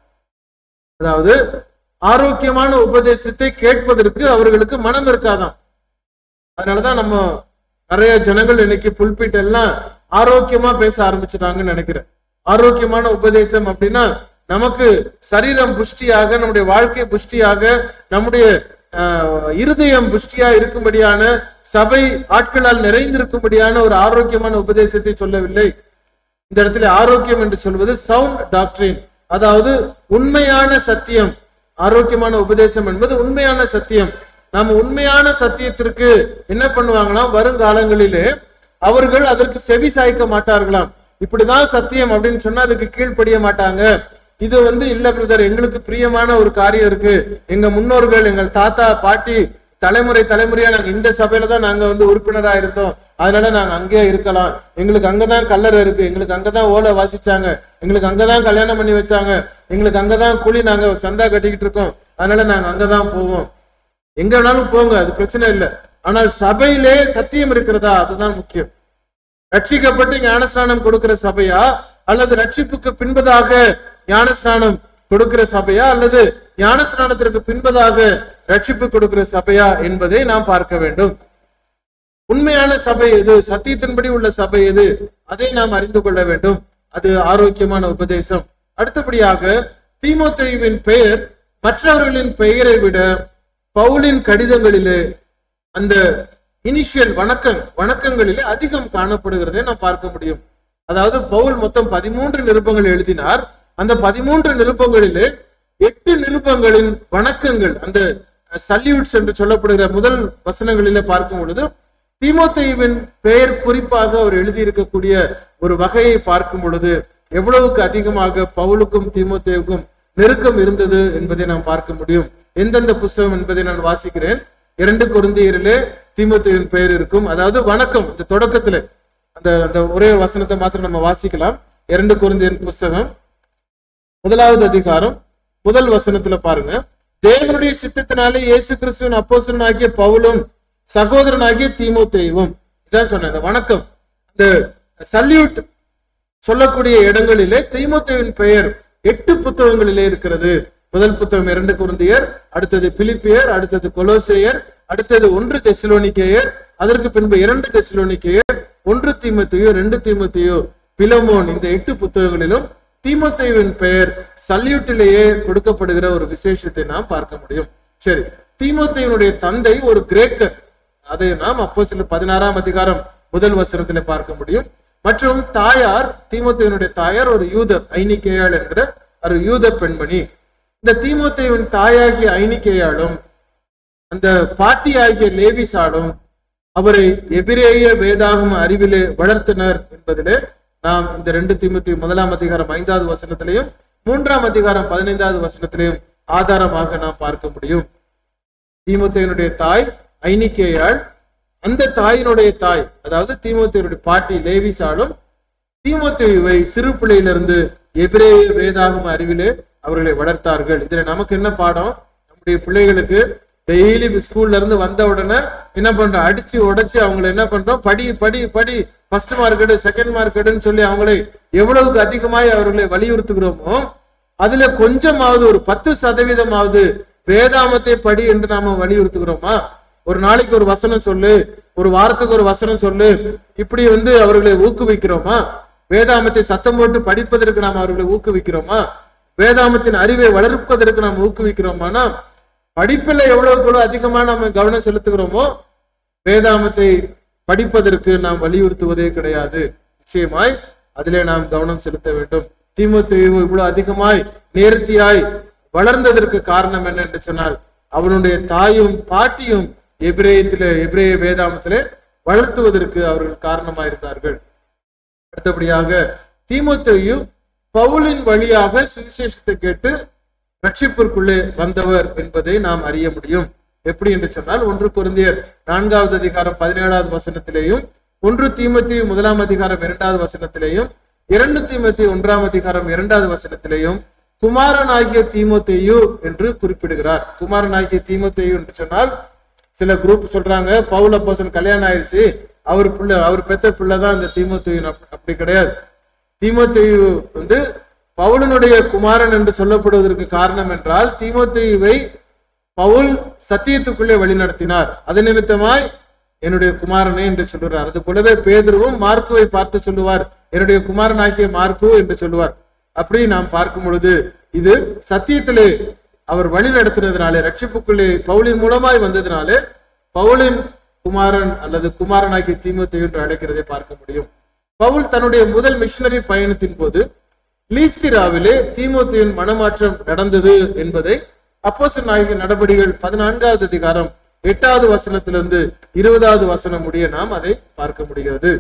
அதாவது ஆரோக்கியமான உபதேசத்தை கேட்பதற்கு அவர்களுக்கு மனம் இருக்காதாம் அதனாலதான் நம்ம நிறைய ஜனங்கள் இன்னைக்கு புல்பிட் எல்லாம் ஆரோக்கியமா பேச ஆரம்பிச்சிட்டாங்கன்னு நினைக்கிறேன் ஆரோக்கியமான உபதேசம் அப்படின்னா நமக்கு சரீரம் புஷ்டியாக நம்முடைய வாழ்க்கை புஷ்டியாக நம்முடைய ஆஹ், இருதயம் புஷ்டியா இருக்கும்படியான சபை ஆட்களால் நிறைந்திருக்கும்படியான ஒரு ஆரோக்கியமான உபதேசத்தை சொல்லவில்லை இந்த இடத்துல ஆரோக்கியம் என்று சொல்வது சவுண்ட் டாக்டரின் அதாவது உண்மையான சத்தியம் ஆரோக்கியமான உபதேசம் என்பது உண்மையான சத்தியம் நாம உண்மையான சத்தியத்திற்கு என்ன பண்ணுவாங்களாம் வருங்காலங்களிலே அவர்கள் அதற்கு செவி சாய்க்க மாட்டார்களாம் இப்படிதான் சத்தியம் அப்படின்னு சொன்னா அதுக்கு கீழ்ப்படிய மாட்டாங்க இது வந்து இல்ல பிரதர் எங்களுக்கு பிரியமான ஒரு காரியம் இருக்கு எங்க முன்னோர்கள் எங்கள் தாத்தா பாட்டி தலைமுறை தலைமுறையா நாங்க இந்த சபையில தான் நாங்க வந்து உறுப்பினரா இருந்தோம் அதனால நாங்க அங்கேயே இருக்கலாம் எங்களுக்கு அங்கதான் கல்லறை இருக்கு எங்களுக்கு அங்கதான் ஓலை வாசிச்சாங்க எங்களுக்கு அங்கதான் கல்யாணம் பண்ணி வச்சாங்க எங்களுக்கு அங்கதான் குழி நாங்க சந்தா கட்டிக்கிட்டு இருக்கோம் அதனால நாங்க அங்கதான் போவோம் எங்க வேணாலும் போங்க அது பிரச்சனை இல்லை ஆனால் சபையிலே சத்தியம் இருக்கிறதா அதுதான் முக்கியம் ரட்சிக்கப்பட்டு ஞானஸ்நானம் கொடுக்கிற சபையா அல்லது ரட்சிப்புக்கு பின்பதாக ஞானஸ்நானம் கொடுக்கிற சபையா அல்லது ஞானஸ்நானத்திற்கு பின்பதாக ரட்சிப்பு கொடுக்கிற சபையா என்பதை நாம் பார்க்க வேண்டும் உண்மையான சபை எது சத்தியத்தின்படி உள்ள சபை எது அதை நாம் அறிந்து கொள்ள வேண்டும் அது ஆரோக்கியமான உபதேசம் அடுத்தபடியாக தீமோத்தேயுவின் பெயர் மற்றவர்களின் பெயரை விட பவுலின் கடிதங்களிலே அந்த இனிஷியல் வணக்கம் வணக்கங்களிலே அதிகம் காணப்படுகிறதை நாம் பார்க்க முடியும் அதாவது பவுல் மொத்தம் பதிமூன்று நிருபங்கள் எழுதினார் அந்த பதிமூன்று நிருபங்களிலே எட்டு நிருபங்களின் வணக்கங்கள் அந்த சல்யூட்ஸ் என்று சொல்லப்படுகிற முதல் வசனங்களிலே பார்க்கும் பொழுது தீமோத்தேயுவின் பெயர் குறிப்பாக அவர் எழுதியிருக்கக்கூடிய ஒரு வகையை பார்க்கும் பொழுது எவ்வளவுக்கு அதிகமாக பவுலுக்கும் தீமோத்தேவுக்கும் நெருக்கம் இருந்தது என்பதை நாம் பார்க்க முடியும் எந்தெந்த புஸ்தகம் என்பதை நான் வாசிக்கிறேன் இரண்டு குருந்தியரிலே தீமோத்தேவின் பெயர் இருக்கும் அதாவது வணக்கம் இந்த தொடக்கத்துல அந்த அந்த ஒரே ஒரு வசனத்தை மாத்திரம் நம்ம வாசிக்கலாம் இரண்டு குருந்தியன் புஸ்தகம் முதலாவது அதிகாரம் முதல் வசனத்துல பாருங்க தேவனுடைய சித்தத்தினாலே இயேசு கிறிஸ்துவின் அப்போஸ்தலனாகிய பவுலும் சகோதரனாகிய தீமோத்தேயுவும் இதான் சொன்னேன் இந்த வணக்கம் இந்த சல்யூட் சொல்லக்கூடிய இடங்களிலே தீமோத்தேவின் பெயர் எட்டு புத்தகங்களிலே இருக்கிறது முதல் புத்தகம் இரண்டு குருந்தியர் அடுத்தது பிலிப்பியர் அடுத்தது கொலோசேயர் அடுத்தது ஒன்று தெசிலோனிக்கேயர் அதற்கு பின்பு இரண்டு தெசிலோனிக்கேயர் ஒன்று தீமத்தையோ ரெண்டு தீமத்தையோ பிலமோன் இந்த எட்டு புத்தகங்களிலும் தீமோத்தேயுவின் பெயர் சல்யூட்டிலேயே கொடுக்கப்படுகிற ஒரு விசேஷத்தை நாம் பார்க்க முடியும் சரி தீமோத்தேயுனுடைய தந்தை ஒரு கிரேக்கர் அதை நாம் அப்போ சில பதினாறாம் அதிகாரம் முதல் வசனத்திலே பார்க்க முடியும் மற்றும் தாயார் தீமோத்தேயுனுடைய தாயார் ஒரு யூதர் ஐனிகேயாள் என்கிற ஒரு யூத பெண்மணி இந்த தீமோத்தேயுவின் தாயாகிய ஐனிகேயாளும் அந்த பாட்டியாகிய லேவிசாலும் அவரை எபிரேய வேதாகம அறிவிலே வளர்த்தனர் என்பதிலே நாம் இந்த ரெண்டு தீமத்தி முதலாம் அதிகாரம் ஐந்தாவது வசனத்திலையும் மூன்றாம் அதிகாரம் பதினைந்தாவது வசனத்திலையும் ஆதாரமாக நாம் பார்க்க முடியும் தீமோத்தேயனுடைய தாய் ஐனிக்கேயாள் அந்த தாயினுடைய தாய் அதாவது தீமோத்தேயனுடைய பாட்டி லேவிசாலும் தீமோத்தேயுவை சிறு பிள்ளையிலிருந்து எபிரேய வேதாகம அறிவிலே அவர்களை வளர்த்தார்கள் இதுல நமக்கு என்ன பாடம் நம்முடைய பிள்ளைகளுக்கு டெய்லி ஸ்கூல்ல இருந்து வந்த உடனே என்ன பண்றோம் அடிச்சு உடைச்சு அவங்களை என்ன பண்றோம் படி படி படி ஃபர்ஸ்ட் மார்க் எடு செகண்ட் மார்க் எடுன்னு சொல்லி அவங்களை எவ்வளவுக்கு அதிகமாய் அவர்களை வலியுறுத்துகிறோமோ அதுல கொஞ்சமாவது ஒரு பத்து சதவீதமாவது வேதாமத்தை படி என்று நாம வலியுறுத்துகிறோமா ஒரு நாளைக்கு ஒரு வசனம் சொல்லு ஒரு வாரத்துக்கு ஒரு வசனம் சொல்லு இப்படி வந்து அவர்களை ஊக்குவிக்கிறோமா வேதாமத்தை சத்தம் போட்டு படிப்பதற்கு நாம் அவர்களை ஊக்குவிக்கிறோமா வேதாமத்தின் அறிவை வளர்ப்பதற்கு நாம் ஊக்குவிக்கிறோமானா படிப்புல எவ்வளவுக்கு அதிகமா நாம கவனம் செலுத்துகிறோமோ வேதாமத்தை படிப்பதற்கு நாம் வலியுறுத்துவதே கிடையாது நிச்சயமாய் அதிலே நாம் கவனம் செலுத்த வேண்டும் தீமோத்தேயு இவ்வளவு அதிகமாய் நேர்த்தியாய் வளர்ந்ததற்கு காரணம் என்ன என்று சொன்னால் அவனுடைய தாயும் பாட்டியும் எபிரேயத்திலே எபிரேய வேதாமத்திலே வளர்த்துவதற்கு அவர்கள் காரணமாயிருந்தார்கள் அடுத்தபடியாக தீமோத்தேயு பவுலின் வழியாக சுவிசேஷத்தை கேட்டு ரட்சிப்பிற்குள்ளே வந்தவர் என்பதை நாம் அறிய முடியும் எப்படி என்று சொன்னால் ஒன்று குருந்தியர் நான்காவது அதிகாரம் பதினேழாவது வசனத்திலேயும் ஒன்று தீமத்தி முதலாம் அதிகாரம் இரண்டாவது வசனத்திலேயும் இரண்டு தீமத்தி ஒன்றாம் அதிகாரம் இரண்டாவது வசனத்திலேயும் குமாரனாகிய தீமோத்தேயு என்று குறிப்பிடுகிறார் குமாரனாகிய தீமோத்தேயு என்று சொன்னால் சில குரூப் சொல்றாங்க பவுல் அப்போசன் கல்யாணம் ஆயிடுச்சு அவர் பிள்ளை அவர் பெத்த பிள்ளை தான் இந்த தீமோத்தேயு அப்படி கிடையாது தீமோத்தேயு வந்து பவுலனுடைய குமாரன் என்று சொல்லப்படுவதற்கு காரணம் என்றால் தீமோத்தேயுவை பவுல் சத்தியத்துக்குள்ளே வழிநடத்தினார் அது நிமித்தமாய் என்னுடைய குமாரனே என்று சொல்லுவார் அது போலவே பேதுருவும் மார்க்குவை பார்த்து சொல்லுவார் என்னுடைய குமாரனாகிய மார்க்கு என்று சொல்லுவார் அப்படி நாம் பார்க்கும் பொழுது இது சத்தியத்திலே அவர் வழி நடத்தினதுனாலே ரட்சிப்புக்குள்ளே பவுலின் மூலமாய் வந்ததினாலே பவுலின் குமாரன் அல்லது குமாரனாகிய தீமோத்தேயு என்று அழைக்கிறதை பார்க்க முடியும் பவுல் தன்னுடைய முதல் மிஷனரி பயணத்தின் போது லீஸ்திராவிலே தீமோத்தேயின் மனமாற்றம் நடந்தது என்பதை அப்போஸ்தலர் நாயக நடபடிகள் பதினான்காவது அதிகாரம் எட்டாவது வசனத்திலிருந்து இருபதாவது வசனம் முடிய நாம் அதை பார்க்க முடிகிறது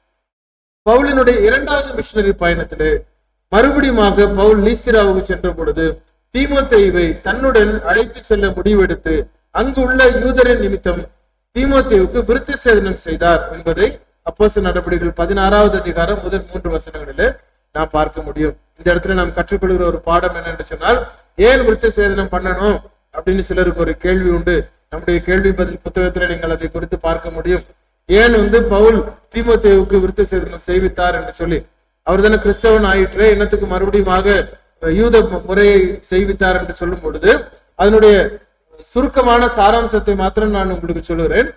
பவுலினுடைய இரண்டாவது மிஷனரி பயணத்திலே மறுபடியுமாக பவுல் லீஸ்திராவுக்கு சென்ற பொழுது தீமோத்தேயுவை தன்னுடன் அழைத்து செல்ல முடிவெடுத்து அங்கு உள்ள யூதரின் நிமித்தம் தீமோத்தேவுக்கு விருத்தி சேதனம் செய்தார் என்பதை அப்போச நடவடிக்கைகள் பதினாறாவது அதிகாரம் முதல் மூன்று வசனங்களிலே நாம் பார்க்க முடியும் இந்த இடத்துல நாம் கற்றுக்கொள்கிற ஒரு பாடம் என்னன்னு சொன்னால் ஏன் விருத்தி சேதனம் பண்ணணும் அப்படின்னு சிலருக்கு ஒரு கேள்வி உண்டு நம்முடைய கேள்வி பதில் புத்தகத்துல நீங்கள் அதை குறித்து பார்க்க முடியும் ஏன் வந்து பவுல் தீமோத்தேவுக்கு விருத்தி சேதனம் செய்வித்தார் என்று சொல்லி அவர் தானே கிறிஸ்தவன் ஆயிற்று என்னத்துக்கு மறுபடியுமாக யூத முறையை செய்வித்தார் என்று சொல்லும் பொழுது அதனுடைய சுருக்கமான சாராம்சத்தை மாத்திரம் நான் உங்களுக்கு சொல்லுகிறேன்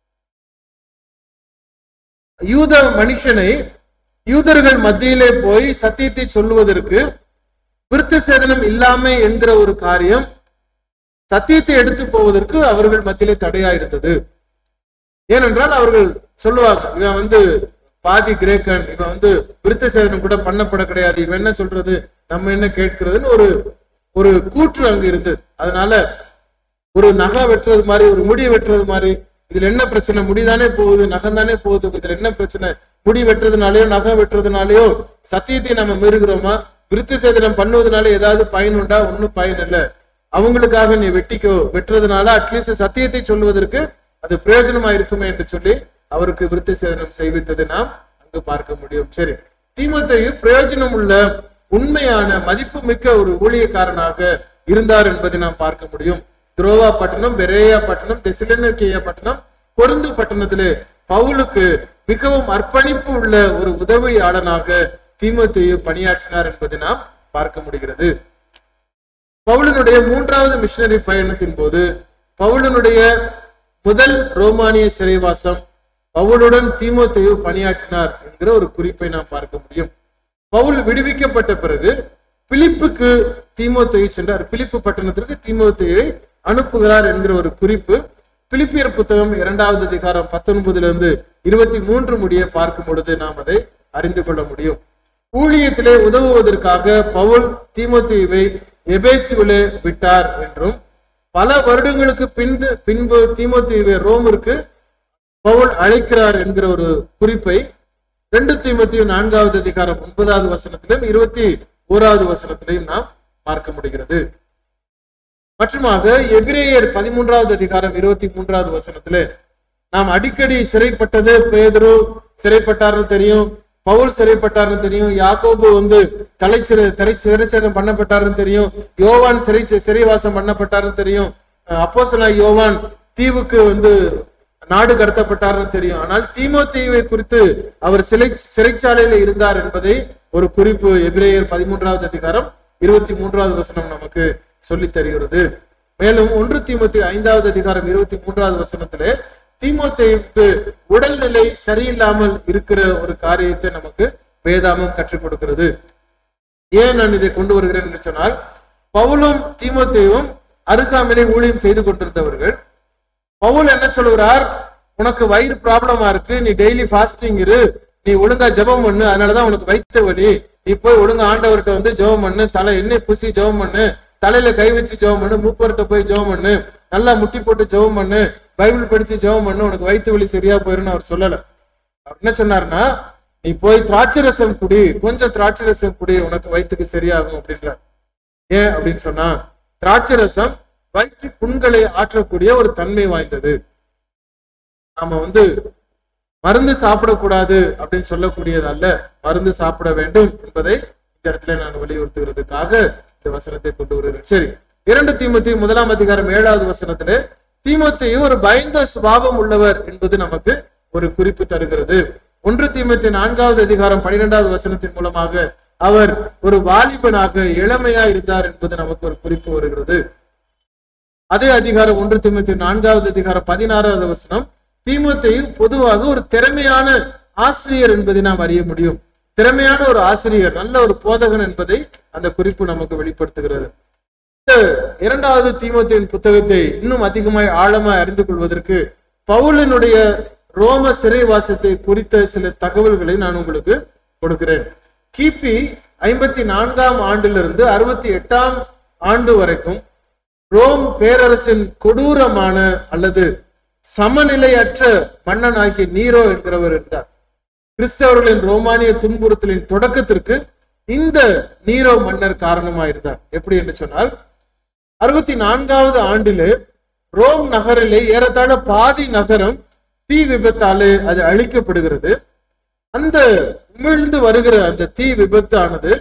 யூத மனுஷனை யூதர்கள் மத்தியிலே போய் சத்தியத்தை சொல்லுவதற்கு விருத்த சேதனம் இல்லாமை என்கிற ஒரு காரியம் சத்தியத்தை எடுத்து போவதற்கு அவர்கள் மத்தியிலே தடையா இருந்தது ஏனென்றால் அவர்கள் சொல்லுவாங்க இவன் வந்து பாதி கிரேக்கன் இவன் வந்து விருத்த சேதனம் கூட பண்ணப்பட கிடையாது இவன் என்ன சொல்றது நம்ம என்ன கேட்கிறதுன்னு ஒரு ஒரு கூற்று அங்கு இருந்தது அதனால ஒரு நகை வெட்டுறது மாதிரி ஒரு முடி வெட்டுறது மாதிரி இதுல என்ன பிரச்சனை முடிதானே போகுது நகம் தானே போகுது இதுல என்ன பிரச்சனை முடி வெட்டுறதுனாலயோ நகை வெட்டுறதுனாலயோ சத்தியத்தை நம்ம மீறுகிறோமா விருத்த சேதனம் பண்ணுவதனால ஏதாவது பயன் உண்டா ஒன்னும் பயன் இல்லை அவங்களுக்காக நீ வெட்டிக்கோ வெட்டுறதுனால அட்லீஸ்ட் சத்தியத்தை சொல்வதற்கு அது பிரயோஜனமா இருக்குமே என்று சொல்லி அவருக்கு விருத்த சேதனம் செய்வித்ததை நாம் அங்கு பார்க்க முடியும் சரி தீமத்தையும் பிரயோஜனம் உள்ள உண்மையான மதிப்பு மிக்க ஒரு ஊழியக்காரனாக இருந்தார் என்பதை நாம் பார்க்க முடியும் துரோவா பட்டணம் பெரேயா பட்டணம் தெசிலனேக்கியா பட்டணம் கொருந்து பட்டணத்திலே பவுலுக்கு மிகவும் அர்ப்பணிப்பு உள்ள ஒரு உதவியாளனாக தீமோத்தேயு பணியாற்றினார் என்பதை நாம் பார்க்க முடிகிறது பவுலனுடைய மூன்றாவது மிஷனரி பயணத்தின் போது பவுலனுடைய முதல் ரோமானிய சிறைவாசம் பவுலுடன் தீமோத்தேயு பணியாற்றினார் என்கிற ஒரு குறிப்பை நாம் பார்க்க முடியும் பவுல் விடுவிக்கப்பட்ட பிறகு பிலிப்புக்கு தீமோத்தேயு சென்றார் பிலிப்பு பட்டணத்திற்கு தீமோத்தேயை அனுப்புகிறார் என்கிற ஒரு குறிப்பு பிலிப்பியர் புத்தகம் இரண்டாவது அதிகாரம் பத்தொன்பதுல இருந்து இருபத்தி மூன்று முடிய பார்க்கும் பொழுது நாம் அதை அறிந்து கொள்ள முடியும் ஊழியத்திலே உதவுவதற்காக பவுல் தீமோத்தேயுவை எபேசுவிலே விட்டார் என்றும் பல வருடங்களுக்கு பின்பு பின்பு தீமோத்தேயுவை ரோமிற்கு பவுல் அழைக்கிறார் என்கிற ஒரு குறிப்பை ரெண்டு தீமத்திய நான்காவது அதிகாரம் ஒன்பதாவது வசனத்திலும் இருபத்தி ஓராவது வசனத்திலையும் நாம் பார்க்க முடிகிறது மற்றுமாக எபிரேயர் பதிமூன்றாவது அதிகாரம் இருபத்தி மூன்றாவது வசனத்திலே நாம் அடிக்கடி சிறைப்பட்டது பேதரு சிறைப்பட்டார்னு தெரியும் பவுல் சிறைப்பட்டார்னு தெரியும் யாக்கோபு வந்து தலை சிறை தலை சிறைச்சேதம் பண்ணப்பட்டாருன்னு தெரியும் யோவான் சிறை சிறைவாசம் பண்ணப்பட்டாருன்னு தெரியும் அப்போஸ்தலனாகிய யோவான் தீவுக்கு வந்து நாடு கடத்தப்பட்டார்னு தெரியும் ஆனால் தீமோத்தேயுவை குறித்து அவர் சிறை சிறைச்சாலையில இருந்தார் என்பதை ஒரு குறிப்பு எபிரேயர் பதிமூன்றாவது அதிகாரம் இருபத்தி மூன்றாவது வசனம் நமக்கு சொல்லித் தருகிறது மேலும் ஒன்று தீமோத்தி ஐந்தாவது அதிகாரம் இருபத்தி மூன்றாவது வசனத்திலே தீமோத்தேயுக்கு உடல்நிலை சரியில்லாமல் இருக்கிற ஒரு காரியத்தை நமக்கு வேதாமம் கற்றுக் கொடுக்கிறது ஏன் நான் இதை கொண்டு வருகிறேன் என்று சொன்னால் பவுலும் தீமோத்தேயும் அருகாமையிலே ஊழியம் செய்து கொண்டிருந்தவர்கள் பவுல் என்ன சொல்கிறார் உனக்கு வயிறு ப்ராப்ளமா இருக்கு நீ டெய்லி ஃபாஸ்டிங் இரு நீ ஒழுங்கா ஜெபம் பண்ணு அதனாலதான் உனக்கு வயிற்று வலி நீ போய் ஒழுங்கா ஆண்டவர்கிட்ட வந்து ஜெபம் பண்ணு தலை எண்ணெய் பூசி ஜெபம் பண்ணு தலையில கை வச்சு ஜெபம் பண்ணு மூப்பர்கிட்ட போய் ஜெபம் பண்ணு நல்லா முட்டி போட்டு ஜெபம் பண்ணு பைபிள் படிச்சு ஜெபம் பண்ணு உனக்கு வயிற்று வலி சரியா போயிருன்னு அவர் சொல்லல அவர் என்ன சொன்னாருன்னா நீ போய் திராட்சை ரசம் குடி கொஞ்சம் திராட்சை ரசம் குடி உனக்கு வயிற்றுக்கு சரியாகும் அப்படின்றார் ஏன் அப்படின்னு சொன்னா திராட்சை ரசம் வயிற்று புண்களை ஆற்றக்கூடிய ஒரு தன்மை வாய்ந்தது நாம வந்து மருந்து சாப்பிடக்கூடாது அப்படின்னு சொல்லக்கூடியது அல்ல மருந்து சாப்பிட வேண்டும் என்பதை இந்த இடத்துல நான் வலியுறுத்துகிறதுக்காக இந்த வசனத்தை கொண்டு வருகிறேன் சரி இரண்டு தீமத்தி முதலாம் அதிகாரம் ஏழாவது வசனத்திலே தீமோத்தேயு ஒரு பயந்த சுபாவம் உள்ளவர் என்பது நமக்கு ஒரு குறிப்பு தருகிறது ஒன்று தீமத்தி நான்காவது அதிகாரம் பனிரெண்டாவது வசனத்தின் மூலமாக அவர் ஒரு வாலிபனாக இளமையா இருந்தார் என்பது நமக்கு ஒரு குறிப்பு வருகிறது அதே அதிகாரம் ஒன்று தீமத்தி நான்காவது அதிகாரம் பதினாறாவது வசனம் தீமோத்தேயு பொதுவாக ஒரு திறமையான ஆசிரியர் என்பதை நாம் அறிய முடியும் திறமையான ஒரு ஆசிரியர் நல்ல ஒரு போதகன் என்பதை அந்த குறிப்பு நமக்கு வெளிப்படுத்துகிறது இந்த இரண்டாவது தீமோத்தேயின் புத்தகத்தை இன்னும் அதிகமாய் ஆழமாய் அறிந்து கொள்வதற்கு பவுலினுடைய ரோம சிறைவாசத்தை குறித்த சில தகவல்களை நான் உங்களுக்கு கொடுக்கிறேன் கிபி ஐம்பத்தி நான்காம் ஆண்டிலிருந்து அறுபத்தி எட்டாம் ஆண்டு வரைக்கும் ரோம் பேரரசின் கொடூரமான அல்லது சமநிலையற்ற மன்னனாகிய நீரோ என்கிறவர் இருந்தார் கிறிஸ்தவர்களின் ரோமானிய துன்புறுத்தலின் தொடக்கத்திற்கு இந்த நீரோ மன்னர் காரணமாயிருந்தார் எப்படி என்று சொன்னால் அறுபத்தி நான்காவது ஆண்டிலே ரோம் நகரிலே ஏறத்தாழ பாதி நகரம் தீ விபத்தாலே அது அழிக்கப்படுகிறது அந்த உமிழ்ந்து வருகிற அந்த தீ விபத்தானது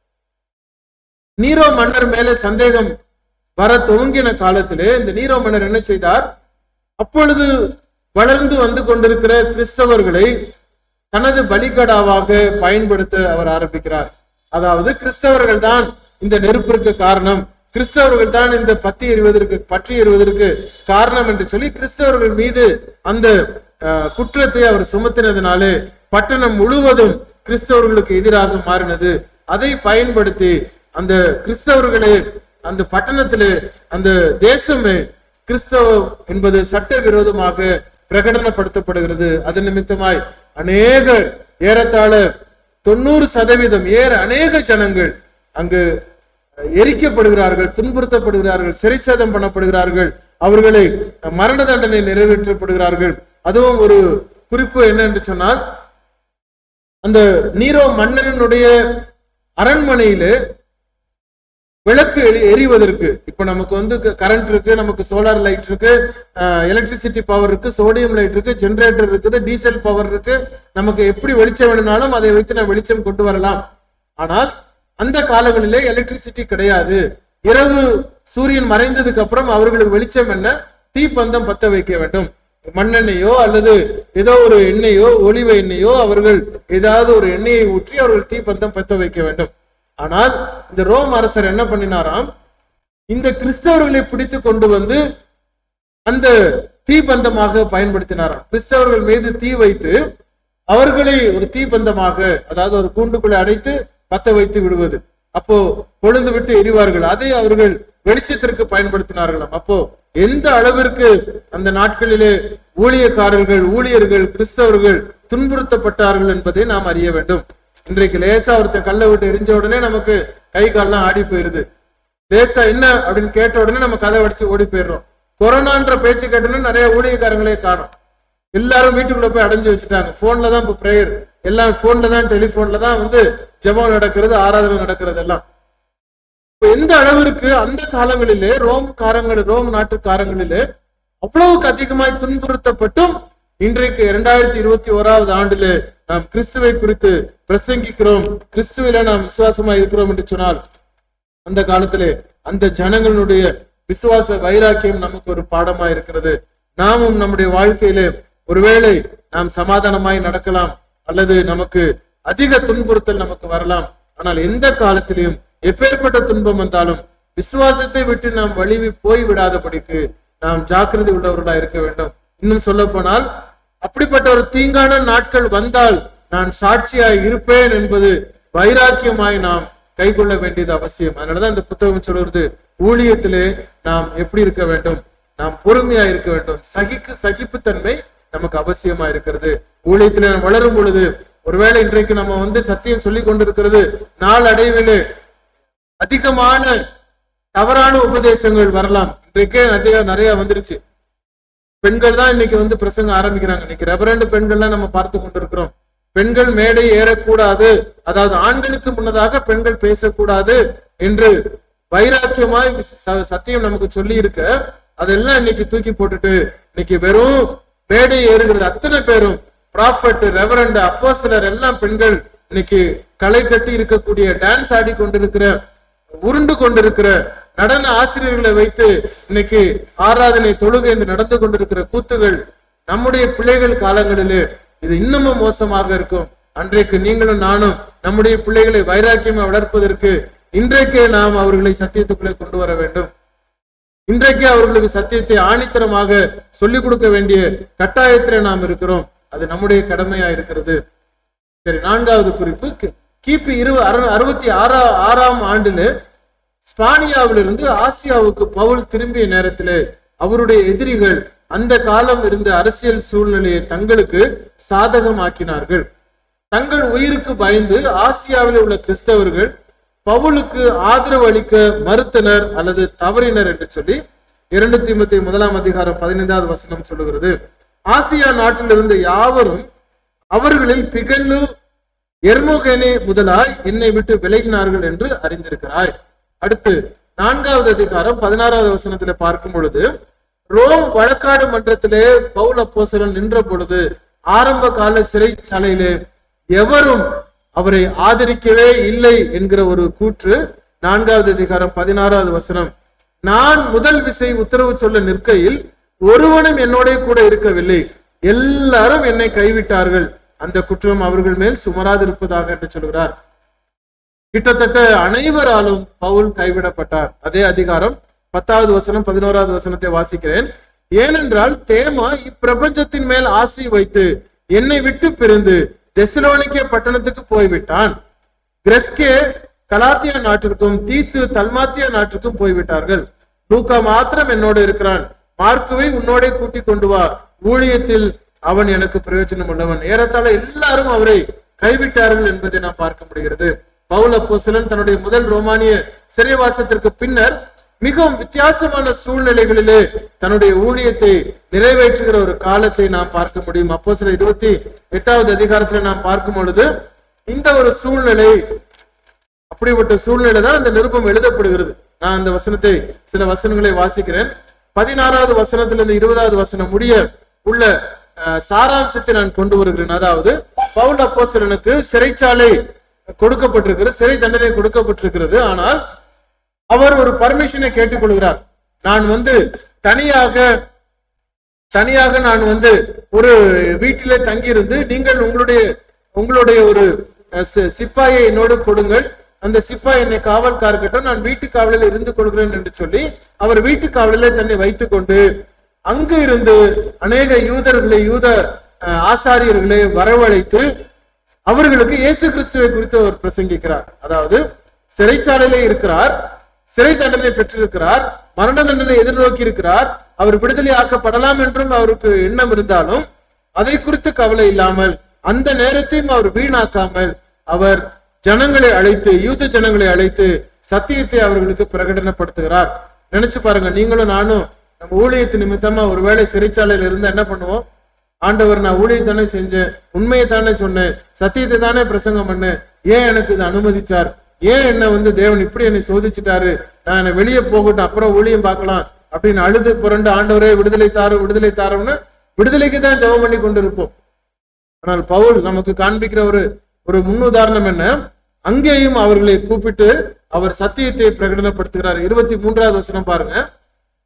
நீரோ மன்னர் மேலே சந்தேகம் வர துவங்கின காலத்திலே இந்த நீரோ மன்னர் என்ன செய்தார் அப்பொழுது வளர்ந்து வந்து கொண்டிருக்கிற கிறிஸ்தவர்களை தனது பலிகடாவாக பயன்படுத்த அவர் ஆரம்பிக்கிறார் அதாவது கிறிஸ்தவர்கள் தான் இந்த நெருப்பிற்கு காரணம் கிறிஸ்தவர்கள் தான் இந்த பத்தி எறிவதற்கு பற்றி எறிவதற்கு காரணம் என்று சொல்லி கிறிஸ்தவர்கள் மீது அந்த அஹ், குற்றத்தை அவர் சுமத்தினதினாலே பட்டணம் முழுவதும் கிறிஸ்தவர்களுக்கு எதிராக மாறினது அதை பயன்படுத்தி அந்த கிறிஸ்தவர்களே அந்த பட்டணத்திலே அந்த தேசமே கிறிஸ்தவம் என்பது சட்ட விரோதமாக பிரகடனப்படுத்தப்படுகிறது அதன் நிமித்தமாய் அநேகர் ஏறத்தாழ தொண்ணூறு சதவீதம் ஏற அநேக ஜனங்கள் அங்கு எரிக்கப்படுகிறார்கள் துன்புறுத்தப்படுகிறார்கள் சிறைசேதம் பண்ணப்படுகிறார்கள் அவர்களை மரண தண்டனை நிறைவேற்றப்படுகிறார்கள் அதுவும் ஒரு குறிப்பு என்ன என்று சொன்னால் அந்த நீரோ மன்னரினுடைய அரண்மனையிலே விளக்கு எரி- எரிவதற்கு இப்ப நமக்கு வந்து கரண்ட் இருக்கு நமக்கு சோலார் லைட் இருக்கு எலக்ட்ரிசிட்டி பவர் இருக்கு சோடியம் லைட் இருக்கு ஜெனரேட்டர் இருக்குது டீசல் பவர் இருக்கு நமக்கு எப்படி வெளிச்சம் வேணும்னாலும் அதை வைத்து நம்ம வெளிச்சம் கொண்டு வரலாம் ஆனால் அந்த காலங்களிலே எலக்ட்ரிசிட்டி கிடையாது இரவு சூரியன் மறைந்ததுக்கு அப்புறம் அவர்களுக்கு வெளிச்சம் என்ன தீப்பந்தம் பத்த வைக்க வேண்டும் மண்ணெண்ணெயோ அல்லது ஏதோ ஒரு எண்ணெயோ ஒளிவ எண்ணெயோ அவர்கள் ஏதாவது ஒரு எண்ணெயை ஊற்றி அவர்கள் தீப்பந்தம் பத்த வைக்க வேண்டும் ஆனால் இந்த ரோம் அரசர் என்ன பண்ணினாராம் இந்த கிறிஸ்தவர்களை பிடித்து கொண்டு வந்து அந்த தீபந்தமாக பயன்படுத்தினாராம் கிறிஸ்தவர்கள் மீது தீ வைத்து அவர்களை ஒரு தீபந்தமாக அதாவது ஒரு கூண்டுக்குள்ளே அடைத்து பத்த வைத்து விடுவது அப்போ கொழுந்து விட்டு எரிவார்கள் அதை அவர்கள் வெளிச்சத்திற்கு பயன்படுத்தினார்களாம் அப்போ எந்த அளவிற்கு அந்த நாட்களிலே ஊழியக்காரர்கள் ஊழியர்கள் கிறிஸ்தவர்கள் துன்புறுத்தப்பட்டார்கள் என்பதை நாம் அறிய வேண்டும் இன்றைக்கு லேசா ஒருத்தர் கல்லை விட்டு எரிஞ்ச உடனே நமக்கு கை கால்லாம் ஆடி போயிருது லேசா என்ன அப்படின்னு கேட்ட உடனே நம்ம கதை வடிச்சு ஓடி போயிடுறோம் கொரோனான்ற பேச்சு கேட்டோன்னே நிறைய ஊழியக்காரங்களே காணும் எல்லாரும் வீட்டுக்குள்ள போய் அடைஞ்சு வச்சுட்டாங்க போன்ல தான் இப்போ ப்ரேயர் எல்லாம் போன்ல தான் டெலிபோன்ல தான் வந்து ஜெபம் நடக்கிறது ஆராதனை நடக்கிறது எல்லாம் இப்ப எந்த அளவிற்கு அந்த காலங்களிலே ரோம் காரங்கள் ரோம் நாட்டுக்காரங்களிலே அவ்வளவுக்கு அதிகமாய் துன்புறுத்தப்பட்டும் இன்றைக்கு இரண்டாயிரத்தி இருபத்தி ஓராவது ஆண்டிலே நாம் கிறிஸ்துவை குறித்து பிரசங்கிக்கிறோம் கிறிஸ்துவில நாம் விசுவாசமா இருக்கிறோம் என்று சொன்னால் அந்த காலத்திலே அந்த ஜனங்களுடைய விசுவாச வைராக்கியம் நமக்கு ஒரு பாடமா இருக்கிறது நாமும் நம்முடைய வாழ்க்கையிலே ஒருவேளை நாம் சமாதானமாய் நடக்கலாம் அல்லது நமக்கு அதிக துன்புறுத்தல் நமக்கு வரலாம் ஆனால் எந்த காலத்திலையும் எப்பேற்பட்ட துன்பம் வந்தாலும் விசுவாசத்தை விட்டு நாம் வழிவி போய் விடாதபடிக்கு நாம் ஜாக்கிரதை உள்ளவர்களா இருக்க வேண்டும் இன்னும் சொல்ல போனால் அப்படிப்பட்ட ஒரு தீங்கான நாட்கள் வந்தால் நான் சாட்சியாய் இருப்பேன் என்பது வைராக்கியமாய் நாம் கைக்கொள்ள வேண்டியது அவசியம் அதனாலதான் இந்த புத்தகம் சொல்றது ஊழியத்திலே நாம் எப்படி இருக்க வேண்டும் நாம் பொறுமையா இருக்க வேண்டும் சகிக்கு சகிப்புத்தன்மை நமக்கு அவசியமா இருக்கிறது ஊழியத்திலே நாம் வளரும் பொழுது ஒருவேளை இன்றைக்கு நம்ம வந்து சத்தியம் சொல்லி கொண்டிருக்கிறது நாளடைவிலே அதிகமான தவறான உபதேசங்கள் வரலாம் இன்றைக்கே நிறைய நிறைய வந்துருச்சு பெண்கள் தான் இன்னைக்கு வந்து பிரசங்க ஆரம்பிக்கிறாங்க இன்னைக்கு ரெவரண்ட் பெண்கள்லாம் நம்ம பார்த்து கொண்டிருக்கிறோம் பெண்கள் மேடை ஏறக்கூடாது அதாவது ஆண்களுக்கு முன்னதாக பெண்கள் பேசக்கூடாது என்று வைராக்கியமாய் ச- சத்தியம் நமக்கு சொல்லி இருக்க அதெல்லாம் இன்னைக்கு தூக்கி போட்டுட்டு இன்னைக்கு வெறும் மேடை ஏறுகிறது அத்தனை பேரும் ப்ராஃபட் ரெவரண்ட் அப்போஸ்தலர் எல்லாம் பெண்கள் இன்னைக்கு களை கட்டி இருக்கக்கூடிய டான்ஸ் ஆடி கொண்டிருக்கிற உருண்டு கொண்டிருக்கிற நடன ஆசிரியர்களை வைத்து இன்னைக்கு ஆராதனை தொழுகை என்று நடந்து கொண்டிருக்கிற கூத்துகள் நம்முடைய பிள்ளைகள் காலங்களிலே இது இன்னமும் மோசமாக இருக்கும் அன்றைக்கு நீங்களும் நானும் நம்முடைய பிள்ளைகளை வைராக்கியமா வளர்ப்பதற்கு இன்றைக்கே நாம் அவர்களை சத்தியத்துக்குள்ளே கொண்டு வர வேண்டும் இன்றைக்கே அவர்களுக்கு சத்தியத்தை ஆணித்தரமாக சொல்லிக் கொடுக்க வேண்டிய கட்டாயத்திலே நாம் இருக்கிறோம் அது நம்முடைய கடமையா இருக்கிறது சரி நான்காவது குறிப்பு கி- கிபி இரு அறு- அறுபத்தி ஆறா ஆறாம் ஆண்டுல ஸ்பானியாவிலிருந்து ஆசியாவுக்கு பவுல் திரும்பிய நேரத்திலே அவருடைய எதிரிகள் அந்த காலம் இருந்த அரசியல் சூழ்நிலையை தங்களுக்கு சாதகமாக்கினார்கள் தங்கள் உயிருக்கு பயந்து ஆசியாவில் உள்ள கிறிஸ்தவர்கள் பவுலுக்கு ஆதரவு அளிக்க மறுத்தனர் அல்லது தவறினர் என்று சொல்லி இரண்டு தீமத்தை முதலாம் அதிகாரம் பதினைந்தாவது வசனம் சொல்லுகிறது ஆசியா நாட்டில் இருந்த யாவரும் அவர்களில் பிகல்லு எர்மோகேனே முதலாய் என்னை விட்டு விலகினார்கள் என்று அறிந்திருக்கிறாய் அடுத்து நான்காவது அதிகாரம் பதினாறாவது வசனத்துல பார்க்கும் பொழுது ரோம் வழக்காடு மன்றத்திலே பவுல் அப்போஸ்தலன் நின்ற பொழுது ஆரம்ப கால சிறைச்சாலையிலே எவரும் அவரை ஆதரிக்கவே இல்லை என்கிற ஒரு கூற்று நான்காவது அதிகாரம் பதினாறாவது வசனம் நான் முதல் விசை உத்தரவு சொல்ல நிற்கையில் ஒருவனும் என்னோட கூட இருக்கவில்லை எல்லாரும் என்னை கைவிட்டார்கள் அந்த குற்றம் அவர்கள் மேல் சுமராதிருப்பதாக என்று சொல்கிறார் கிட்டத்தட்ட அனைவராலும் பவுல் கைவிடப்பட்டார் அதே அதிகாரம் பத்தாவது வசனம் பதினோராவது வசனத்தை வாசிக்கிறேன் ஏனென்றால் தேமா இப்பிரபஞ்சத்தின் மேல் ஆசை வைத்து என்னை விட்டு பிரிந்து தெசலோனிக்கே பட்டணத்துக்கு போய்விட்டான் கிரெஸ்கே கலாத்தியா நாட்டிற்கும் தீத்து தல்மாத்தியா நாட்டிற்கும் போய்விட்டார்கள் லூக்கா மாத்திரம் என்னோடு இருக்கிறான் மார்க்குவை உன்னோடே கூட்டிக் கொண்டு வா ஊழியத்தில் அவன் எனக்கு பிரயோஜனம் உள்ளவன் ஏறத்தாழ எல்லாரும் அவரை கைவிட்டார்கள் என்பதை நாம் பார்க்க முடிகிறது பவுல் அப்போஸ்தலன் தன்னுடைய முதல் ரோமானிய சிறைவாசத்திற்கு பின்னர் மிகவும் வித்தியாசமான சூழ்நிலைகளிலே தன்னுடைய ஊழியத்தை நிறைவேற்றுகிற ஒரு காலத்தை நாம் பார்க்க முடியும் அப்போ சில இருபத்தி எட்டாவது அதிகாரத்துல நாம் பார்க்கும் பொழுது இந்த ஒரு சூழ்நிலை அப்படிப்பட்ட சூழ்நிலை தான் அந்த நிருபம் எழுதப்படுகிறது நான் அந்த வசனத்தை சில வசனங்களை வாசிக்கிறேன் பதினாறாவது வசனத்திலிருந்து இருபதாவது வசனம் முடிய உள்ள அஹ், சாராம்சத்தை நான் கொண்டு வருகிறேன் அதாவது பவுல் அப்போஸ்தலனுக்கு சிறைச்சாலை கொடுக்கப்பட்டிருக்கிறது சிறை தண்டனை கொடுக்கப்பட்டிருக்கிறது ஆனால் அவர் ஒரு பர்மிஷனை கேட்டுக்கொள்கிறார் நான் வந்து தனியாக தனியாக நான் வந்து ஒரு வீட்டிலே தங்கியிருந்து நீங்கள் உங்களுடைய உங்களுடைய ஒரு அஹ், சி- சிப்பாயை என்னோடு கொடுங்கள் அந்த சிப்பாய் என்னை காவல்காரர்கிட்ட நான் வீட்டு காவலில் இருந்து கொள்கிறேன் என்று சொல்லி அவர் வீட்டு காவலிலே தன்னை வைத்துக் கொண்டு அங்கு இருந்து அநேக யூதர்களை யூத அஹ், ஆசாரியர்களை வரவழைத்து அவர்களுக்கு இயேசு கிறிஸ்துவை குறித்து அவர் பிரசங்கிக்கிறார் அதாவது சிறைச்சாலையிலே இருக்கிறார் சிறை தண்டனை பெற்றிருக்கிறார் மரண தண்டனை எதிர்நோக்கி இருக்கிறார் அவர் விடுதலை ஆக்கப்படலாம் என்றும் அவருக்கு எண்ணம் இருந்தாலும் அதை குறித்து கவலை இல்லாமல் அந்த நேரத்தையும் அவர் வீணாக்காமல் அவர் ஜனங்களை அழைத்து யூத ஜனங்களை அழைத்து சத்தியத்தை அவர்களுக்கு பிரகடனப்படுத்துகிறார் நினைச்சு பாருங்க நீங்களும் நானும் நம்ம ஊழியத்து நிமித்தமா ஒருவேளை சிறைச்சாலையில இருந்தா என்ன பண்ணுவோம் ஆண்டவர் நான் ஊழியத்தானே செஞ்சேன் உண்மையை தானே சொன்னேன் சத்தியத்தை தானே பிரசங்கம் பண்ணேன் ஏன் எனக்கு இது அனுமதிச்சார் ஏன் என்ன வந்து தேவன் இப்படி என்னை சோதிச்சுட்டாரு நான் என்னை வெளியே போகட்டும் அப்புறம் ஊழியம் பார்க்கலாம் அப்படின்னு அழுது புரண்டு ஆண்டவரே விடுதலை தாரும் விடுதலை தாரும்னு விடுதலைக்கு தான் ஜெபம் பண்ணி கொண்டிருப்போம் ஆனால் பவுல் நமக்கு காண்பிக்கிற ஒரு ஒரு முன்னுதாரணம் என்ன அங்கேயும் அவர்களை கூப்பிட்டு அவர் சத்தியத்தை பிரகடனப்படுத்துகிறார் இருபத்தி மூன்றாவது வசனம் பாருங்க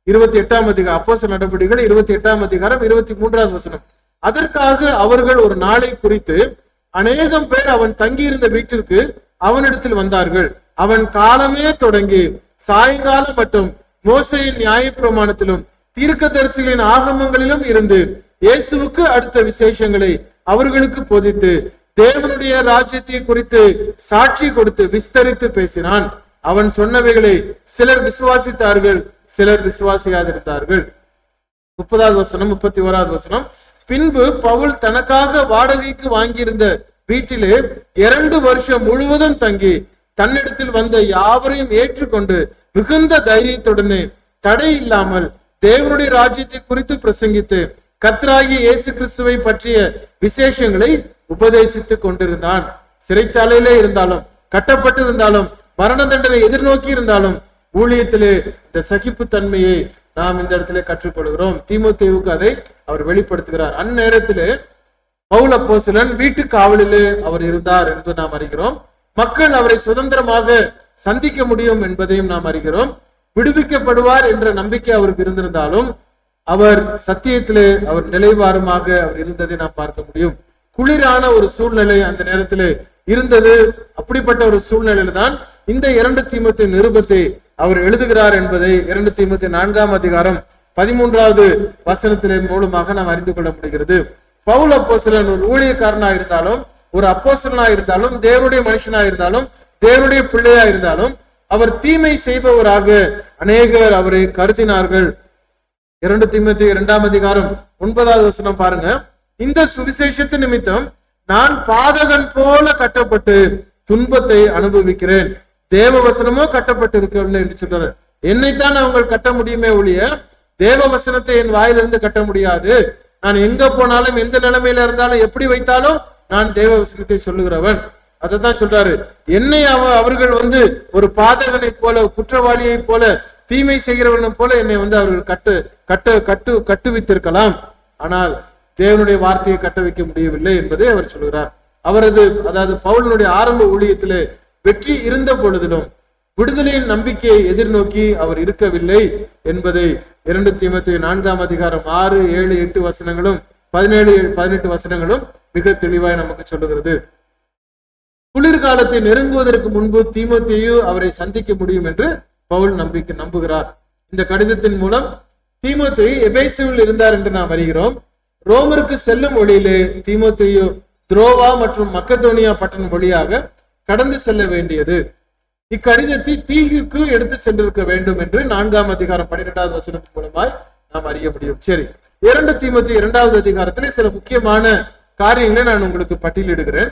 இருபத்தி எட்டாம் அதிகாரம் அப்போஸ்தலர் நடவடிக்கைகள் இருபத்தி எட்டாம் அதிகாரம் இருபத்தி மூன்றாவது வசனம் அதற்காக அவர்கள் ஒரு நாளை குறித்து அநேகம் பேர் அவன் தங்கியிருந்த வீட்டிற்கு அவனிடத்தில் வந்தார்கள் அவன் காலமே தொடங்கி சாயங்காலம் மட்டும் மோசையின் நியாயப்பிரமாணத்திலும் தீர்க்கதரிசிகளின் ஆகமங்களிலும் இருந்து இயேசுவுக்கு அடுத்த விசேஷங்களை அவர்களுக்கு போதித்து தேவனுடைய ராஜ்யத்தை குறித்து சாட்சி கொடுத்து விஸ்தரித்து பேசினான் அவன் சொன்னவைகளை சிலர் விசுவாசித்தார்கள் சிலர் விசுவாசியாதிருந்தார்கள் முப்பதாவது வசனம் முப்பத்தி ஓராவது வசனம் பின்பு பவுல் தனக்காக வாடகைக்கு வாங்கியிருந்த வீட்டிலே இரண்டு வருஷம் முழுவதும் தங்கி தன்னிடத்தில் வந்த யாவரையும் ஏற்றுக்கொண்டு மிகுந்த தைரியத்துடனே தடை இல்லாமல் தேவனுடைய ராஜ்யத்தை குறித்து பிரசங்கித்து கத்ராகிய இயேசு கிறிஸ்துவை பற்றிய விசேஷங்களை உபதேசித்துக் கொண்டிருந்தான் சிறைச்சாலையிலே இருந்தாலும் கட்டப்பட்டிருந்தாலும் மரண தண்டனை எதிர்நோக்கி இருந்தாலும் ஊழியத்திலே இந்த சகிப்பு தன்மையை நாம் இந்த இடத்துல கற்றுக்கொள்கிறோம் தீமோத்தேவுக்கு அதை அவர் வெளிப்படுத்துகிறார் அந்நேரத்திலே பவுல போசலன் வீட்டு காவலிலே அவர் இருந்தார் என்று நாம் அறிகிறோம் மக்கள் அவரை சுதந்திரமாக சந்திக்க முடியும் என்பதையும் நாம் அறிகிறோம் விடுவிக்கப்படுவார் என்ற நம்பிக்கை அவருக்கு இருந்திருந்தாலும் அவர் சத்தியத்திலே அவர் நிலைவாரமாக அவர் இருந்ததை நாம் பார்க்க முடியும் குளிரான ஒரு சூழ்நிலை அந்த நேரத்திலே இருந்தது அப்படிப்பட்ட ஒரு சூழ்நிலையில தான் இந்த இரண்டு தீமத்தை நிருபத்தை அவர் எழுதுகிறார் என்பதை இரண்டு தீமத்தை நான்காம் அதிகாரம் பதிமூன்றாவது வசனத்திலே மூலமாக நாம் அறிந்து கொள்ள முடிகிறது பவுல் அப்போஸ்தலன் ஒரு ஊழியக்காரனா இருந்தாலும் ஒரு அப்போஸ்தலனா இருந்தாலும் தேவனுடைய மனுஷனா இருந்தாலும் தேவனுடைய பிள்ளையா இருந்தாலும் அவர் தீமை செய்பவராக அநேகர் அவரை கருதினார்கள் இரண்டு தீமத்தி இரண்டாம் அதிகாரம் ஒன்பதாவது வசனம் பாருங்க இந்த சுவிசேஷத்து நிமித்தம் நான் பாதகன் போல கட்டப்பட்டு துன்பத்தை அனுபவிக்கிறேன் தேவ வசனமோ கட்டப்பட்டு இருக்கவில்லை என்று சொல்றாரு என்னைத்தான் அவங்க கட்ட முடியுமே ஒழிய தேவ வசனத்தை என் வாயிலிருந்து கட்ட முடியாது நான் எங்க போனாலும் எந்த நிலைமையில இருந்தாலும் எப்படி வைத்தாலும் நான் தேவ வசனத்தை சொல்லுகிறவன் அதைத்தான் சொல்றாரு என்னை அவ அவர்கள் வந்து ஒரு பாதகனை போல குற்றவாளியை போல தீமை செய்கிறவனை போல என்னை வந்து அவர்கள் கட்டு கட்டு கட்டு கட்டுவித்திருக்கலாம் ஆனால் தேவனுடைய வார்த்தையை கட்ட வைக்க முடியவில்லை என்பதை அவர் சொல்கிறார் அவரது அதாவது பவுலனுடைய ஆரம்ப ஊழியத்திலே வெற்றி இருந்த பொழுதிலும் விடுதலையின் நம்பிக்கையை எதிர்நோக்கி அவர் இருக்கவில்லை என்பதை இரண்டு தீமத்தி நான்காம் அதிகாரம் ஆறு ஏழு எட்டு வசனங்களும் பதினேழு பதினெட்டு வசனங்களும் மிக தெளிவாய் நமக்கு சொல்லுகிறது குளிர்காலத்தை நெருங்குவதற்கு முன்பு தீமோத்தேயு அவரை சந்திக்க முடியும் என்று பவுல் நம்பிக்கை நம்புகிறார் இந்த கடிதத்தின் மூலம் தீமோத்தேயு எபேசுவில் இருந்தார் என்று நாம் அறிகிறோம் ரோமருக்கு செல்லும் வழியிலே தீமோத்தேயு துரோவா மற்றும் மக்கதோனியா பட்டணம் வழியாக கடந்து செல்ல வேண்டியது இக்கடிதத்தை தீகுக்கு எடுத்து சென்றிருக்க வேண்டும் என்று நான்காம் அதிகாரம் பன்னிரெண்டாவது வசனத்தின் மூலமாய் நாம் அறிய முடியும் சரி இரண்டு தீமத்தி இரண்டாவது அதிகாரத்திலே சில முக்கியமான காரியங்களை நான் உங்களுக்கு பட்டியலிடுகிறேன்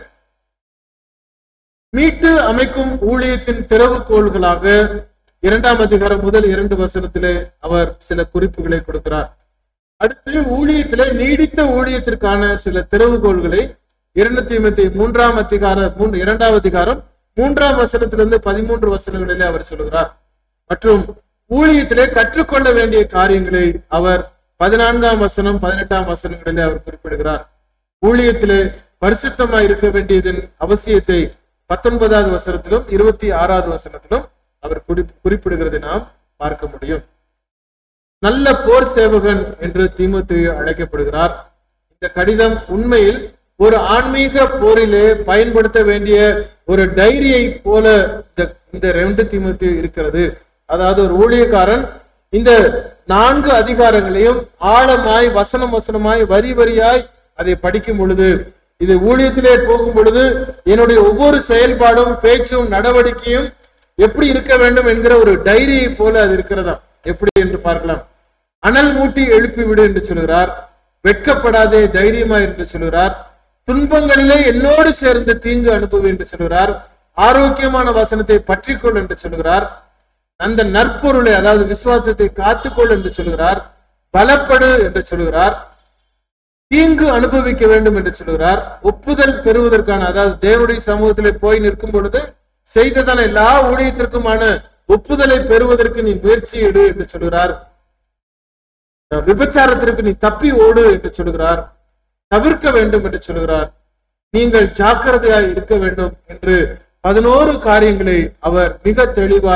மீட்டு அமைக்கும் ஊழியத்தின் திறவுகோள்களாக இரண்டாம் அதிகாரம் முதல் இரண்டு வசனத்திலே அவர் சில குறிப்புகளை கொடுக்கிறார் அடுத்து ஊழியத்திலே நீடித்த ஊழியத்திற்கான சில திறவுகோள்களை இரண்டு தீமத்தி மூன்றாம் அதிகார மூன்று இரண்டாம் அதிகாரம் மூன்றாம் வசனத்திலிருந்து பதிமூன்று வசனங்களிலே அவர் சொல்கிறார் மற்றும் ஊழியத்திலே கற்றுக்கொள்ள வேண்டிய காரியங்களை அவர் பதினான்காம் வசனம் பதினெட்டாம் வசனங்களிலே அவர் குறிப்பிடுகிறார் ஊழியத்திலே பரிசுத்தமாய் இருக்க வேண்டியதன் அவசியத்தை பத்தொன்பதாவது வசனத்திலும் இருபத்தி ஆறாவது வசனத்திலும் அவர் குறி- குறிப்பிடுகிறதை நாம் பார்க்க முடியும் நல்ல போர் சேவகன் என்று தீமோத்தேயு அழைக்கப்படுகிறார் இந்த கடிதம் உண்மையில் ஒரு ஆன்மீக போரிலே பயன்படுத்த வேண்டிய ஒரு டைரியை போல இந்த இந்த ரெண்டு தீமோத்தேயு இருக்கிறது அதாவது ஒரு ஊழியக்காரன் இந்த நான்கு அதிகாரங்களையும் ஆழமாய் வசனம் வசனமாய் வரி வரியாய் அதை படிக்கும் பொழுது இது ஊழியத்திலே போகும் பொழுது என்னுடைய ஒவ்வொரு செயல்பாடும் பேச்சும் நடவடிக்கையும் எப்படி இருக்க வேண்டும் என்கிற ஒரு டைரியை போல அது இருக்கிறதா எப்படி என்று பார்க்கலாம் அனல் மூட்டி எழுப்பி விடு என்று சொல்கிறார் வெட்கப்படாதே தைரியமா என்று சொல்கிறார் துன்பங்களிலே என்னோடு சேர்ந்து தீங்கு அனுபவி என்று சொல்கிறார் ஆரோக்கியமான வசனத்தை பற்றிக்கொள் என்று சொல்கிறார் அந்த நற்பொருளை அதாவது விசுவாசத்தை காத்துக்கொள் என்று சொல்கிறார் பலப்படு என்று சொல்கிறார் தீங்கு அனுபவிக்க வேண்டும் என்று சொல்கிறார் ஒப்புதல் பெறுவதற்கான அதாவது தேவனுடைய சமூகத்திலே போய் நிற்கும் பொழுது செய்ததான எல்லா ஊழியத்திற்குமான ஒப்புதலை பெறுவதற்கு நீ முயற்சி எடு என்று சொல்கிறார் விபச்சாரத்திற்கு நீ தப்பி ஓடு என்று சொல்கிறார் தவிர்க்க வேண்டும் என்று சொல்கிறார் நீங்கள் ஜாக்கிரதையாய் இருக்க வேண்டும் என்று பதினோரு காரியங்களை அவர் மிக தெளிவாய்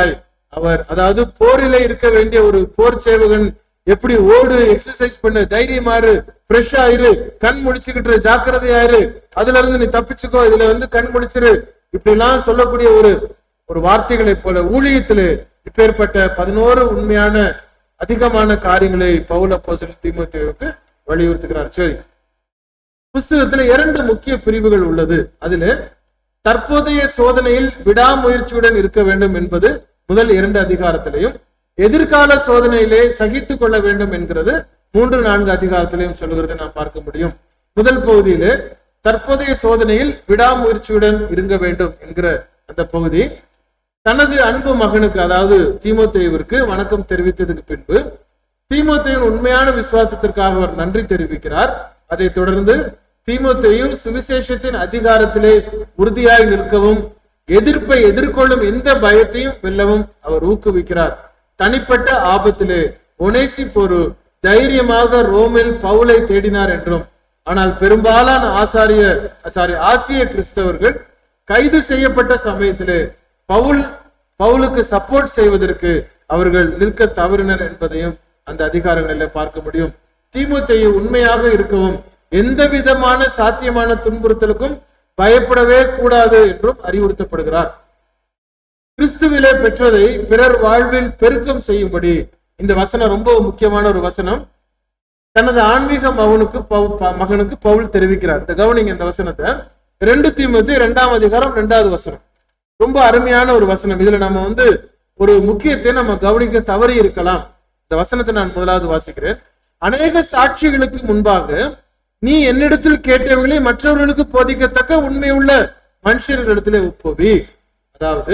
அவர் அதாவது போரிலே இருக்க வேண்டிய ஒரு போர் சேவகன் எப்படி ஓடு எக்ஸசைஸ் பண்ணு தைரியமாறு ஃப்ரெஷ்ஷா இரு கண் முடிச்சுக்கிட்டு ஜாக்கிரதையா இரு அதுல இருந்து நீ தப்பிச்சுக்கோ இதுல வந்து கண் முடிச்சிரு இப்படி எல்லாம் சொல்லக்கூடிய ஒரு ஒரு வார்த்தைகளை போல ஊழியத்திலே இப்பேற்பட்ட பதினோரு உண்மையான அதிகமான காரியங்களை பவுல போசல் தீமோத்தேவுக்கு வலியுறுத்துகிறார் சரி புஸ்தகத்துல இரண்டு முக்கிய பிரிவுகள் உள்ளது அதுல தற்போதைய சோதனையில் விடாமுயற்சியுடன் இருக்க வேண்டும் என்பது முதல் இரண்டு அதிகாரத்திலையும் எதிர்கால சோதனையிலே சகித்துக் கொள்ள வேண்டும் என்கிறது மூன்று நான்கு அதிகாரத்திலையும் சொல்லுகிறதை நாம் பார்க்க முடியும் முதல் பகுதியிலே தற்போதைய சோதனையில் விடாமுயற்சியுடன் இருங்க வேண்டும் என்கிற அந்த பகுதி தனது அன்பு மகனுக்கு அதாவது தீமோத்தேயுவிற்கு வணக்கம் தெரிவித்ததுக்கு பின்பு தீமோத்தேயின் உண்மையான விசுவாசத்திற்காக அவர் நன்றி தெரிவிக்கிறார் அதைத் தொடர்ந்து தீமோத்தேயு சுவிசேஷத்தின் அதிகாரத்திலே உறுதியாய் நிற்கவும் எதிர்ப்பை எதிர்கொள்ளும் எந்த பயத்தையும் வெல்லவும் அவர் ஊக்குவிக்கிறார் தனிப்பட்ட ஆபத்திலே ஒனேசி பொரு தைரியமாக ரோமில் பவுலை தேடினார் என்றும் ஆனால் பெரும்பாலான ஆசாரிய சாரி ஆசிய கிறிஸ்தவர்கள் கைது செய்யப்பட்ட சமயத்திலே பவுல் பவுலுக்கு சப்போர்ட் செய்வதற்கு அவர்கள் நிற்க தவறினர் என்பதையும் அந்த அதிகாரங்களில் பார்க்க முடியும் தீமுத்தையை உண்மையாக இருக்கவும் எந்த விதமான சாத்தியமான துன்புறுத்தலுக்கும் பயப்படவே கூடாது என்றும் அறிவுறுத்தப்படுகிறார் கிறிஸ்துவிலே பெற்றதை பிறர் வாழ்வில் பெருக்கம் செய்யும்படி இந்த வசனம் ரொம்ப முக்கியமான ஒரு வசனம் தனது ஆன்மீக மகனுக்கு பவு- ப- மகனுக்கு பவுல் தெரிவிக்கிறார் இந்த கவனிங்க இந்த வசனத்தை ரெண்டு தீமத்து இரண்டாம் அதிகாரம் ரெண்டாவது வசனம் ரொம்ப அருமையான ஒரு வசனம் இதுல நம்ம வந்து ஒரு முக்கியத்தை நம்ம கவனிக்க தவறி இருக்கலாம் இந்த வசனத்தை நான் முதலாவது வாசிக்கிறேன் அநேக சாட்சிகளுக்கு முன்பாக நீ என்னிடத்தில் கேட்டவைகளை மற்றவர்களுக்கு போதிக்கத்தக்க உண்மையுள்ள மனுஷர்களிடத்திலே ஒப்புவி அதாவது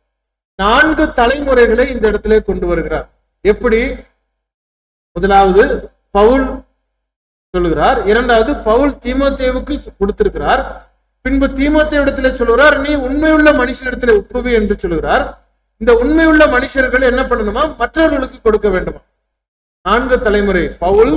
நான்கு தலைமுறைகளை இந்த இடத்திலே கொண்டு வருகிறார் எப்படி முதலாவது பவுல் சொல்லுகிறார் இரண்டாவது பவுல் தீமோத்தேவுக்கு கொடுத்திருக்கிறார் பின்பு தீமோத்தேவிடத்திலே சொல்லுகிறார் நீ உண்மையுள்ள மனுஷனிடத்திலே ஒப்புவி என்று சொல்லுகிறார் இந்த உண்மையுள்ள மனுஷர்கள் என்ன பண்ணணுமா மற்றவர்களுக்கு கொடுக்க வேண்டுமா நான்கு தலைமுறை பவுல்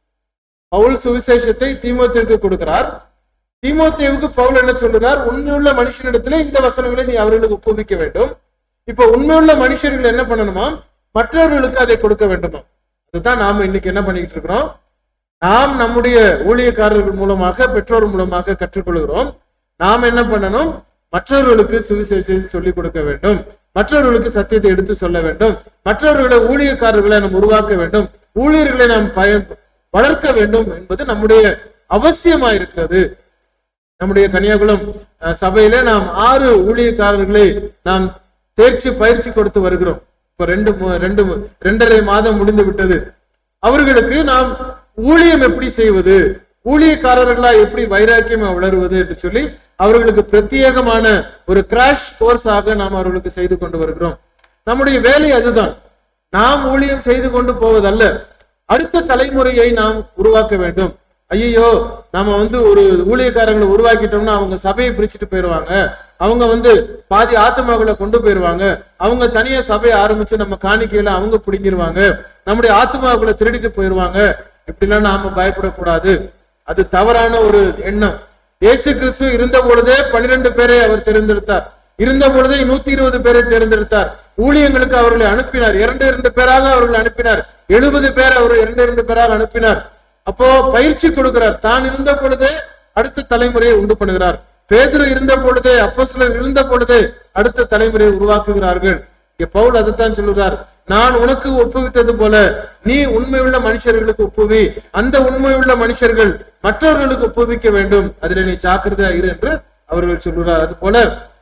பவுல் சுவிசேஷத்தை தீமோத்தேவுக்கு கொடுக்கிறார் தீமோத்தேவுக்கு பவுல் என்ன சொல்லுகிறார் உண்மையுள்ள மனுஷனிடத்திலே இந்த வசனங்களை நீ அவர்களுக்கு ஒப்புவிக்க வேண்டும் இப்ப உண்மையுள்ள மனுஷர்கள் என்ன பண்ணணுமா மற்றவர்களுக்கு அதை கொடுக்க வேண்டுமா அதுதான் நாம இன்னைக்கு என்ன பண்ணிக்கிட்டு இருக்கிறோம் நாம் நம்முடைய ஊழியக்காரர்கள் மூலமாக பெற்றோர் மூலமாக கற்றுக்கொள்கிறோம் நாம் என்ன பண்ணணும் மற்றவர்களுக்கு சுவிசேஷத்தை சொல்லிக் கொடுக்க வேண்டும் மற்றவர்களுக்கு சத்தியத்தை எடுத்து சொல்ல வேண்டும் மற்றவர்களை ஊழியக்காரர்களை நாம் உருவாக்க வேண்டும் ஊழியர்களை நாம் பயன் வளர்க்க வேண்டும் என்பது நம்முடைய அவசியமா இருக்கிறது நம்முடைய கன்னியாகுளம் அஹ், சபையில நாம் ஆறு ஊழியக்காரர்களை நாம் தேர்ச்சி பயிற்சி கொடுத்து வருகிறோம் இப்ப ரெண்டு மு- ரெண்டு மு- ரெண்டரை மாதம் முடிந்து விட்டது அவர்களுக்கு நாம் ஊழியம் எப்படி செய்வது ஊழியக்காரர்களா எப்படி வைராக்கியம் வளருவது என்று சொல்லி அவர்களுக்கு பிரத்யேகமான ஒரு கிராஷ் கோர்ஸாக நாம் அவர்களுக்கு செய்து கொண்டு வருகிறோம் நம்முடைய வேலை அதுதான் நாம் ஊழியம் செய்து கொண்டு போவதல்ல அடுத்த தலைமுறையை நாம் உருவாக்க வேண்டும் ஐயோ நாம வந்து ஒரு ஊழியக்காரங்களை உருவாக்கிட்டோம்னா அவங்க சபையை பிரிச்சுட்டு போயிருவாங்க அவங்க வந்து பாதி ஆத்மாக்களை கொண்டு போயிருவாங்க அவங்க தனியா சபையை ஆரம்பிச்சு நம்ம காணிக்கையில அவங்க பிடிங்கிருவாங்க நம்முடைய ஆத்மாக்களை திருடிட்டு போயிருவாங்க இப்படிலாம் நாம பயப்படக்கூடாது அது தவறான ஒரு எண்ணம் இயேசு கிறிஸ்து இருந்த பொழுதே பன்னிரண்டு பேரை அவர் தேர்ந்தெடுத்தார் இருந்த பொழுதே நூத்தி இருபது பேரை தேர்ந்தெடுத்தார் ஊழியங்களுக்கு அவர்களை அனுப்பினார் இரண்டு இரண்டு பேராக அவர்களை அனுப்பினார் எழுபது பேர் அவர் இரண்டு இரண்டு பேராக அனுப்பினார் அப்போ பயிற்சி கொடுக்கிறார் தான் இருந்த பொழுதே அடுத்த தலைமுறையை உண்டு பண்ணுகிறார் பேதுரு இருந்த பொழுதே அப்போஸ்தலர் இருந்த பொழுதே அடுத்த தலைமுறையை உருவாக்குகிறார்கள் இங்க பவுல் அதுதான் சொல்லுகிறார் நான் உனக்கு ஒப்புவித்தது போல நீ உண்மையுள்ள மனுஷர்களுக்கு ஒப்புவி அந்த உண்மையுள்ள மனுஷர்கள் மற்றவர்களுக்கு ஒப்புவிக்க வேண்டும் அதில் நீ ஜாக்கிரதையா இரு என்று அவர்கள் சொல்கிறார் அது போல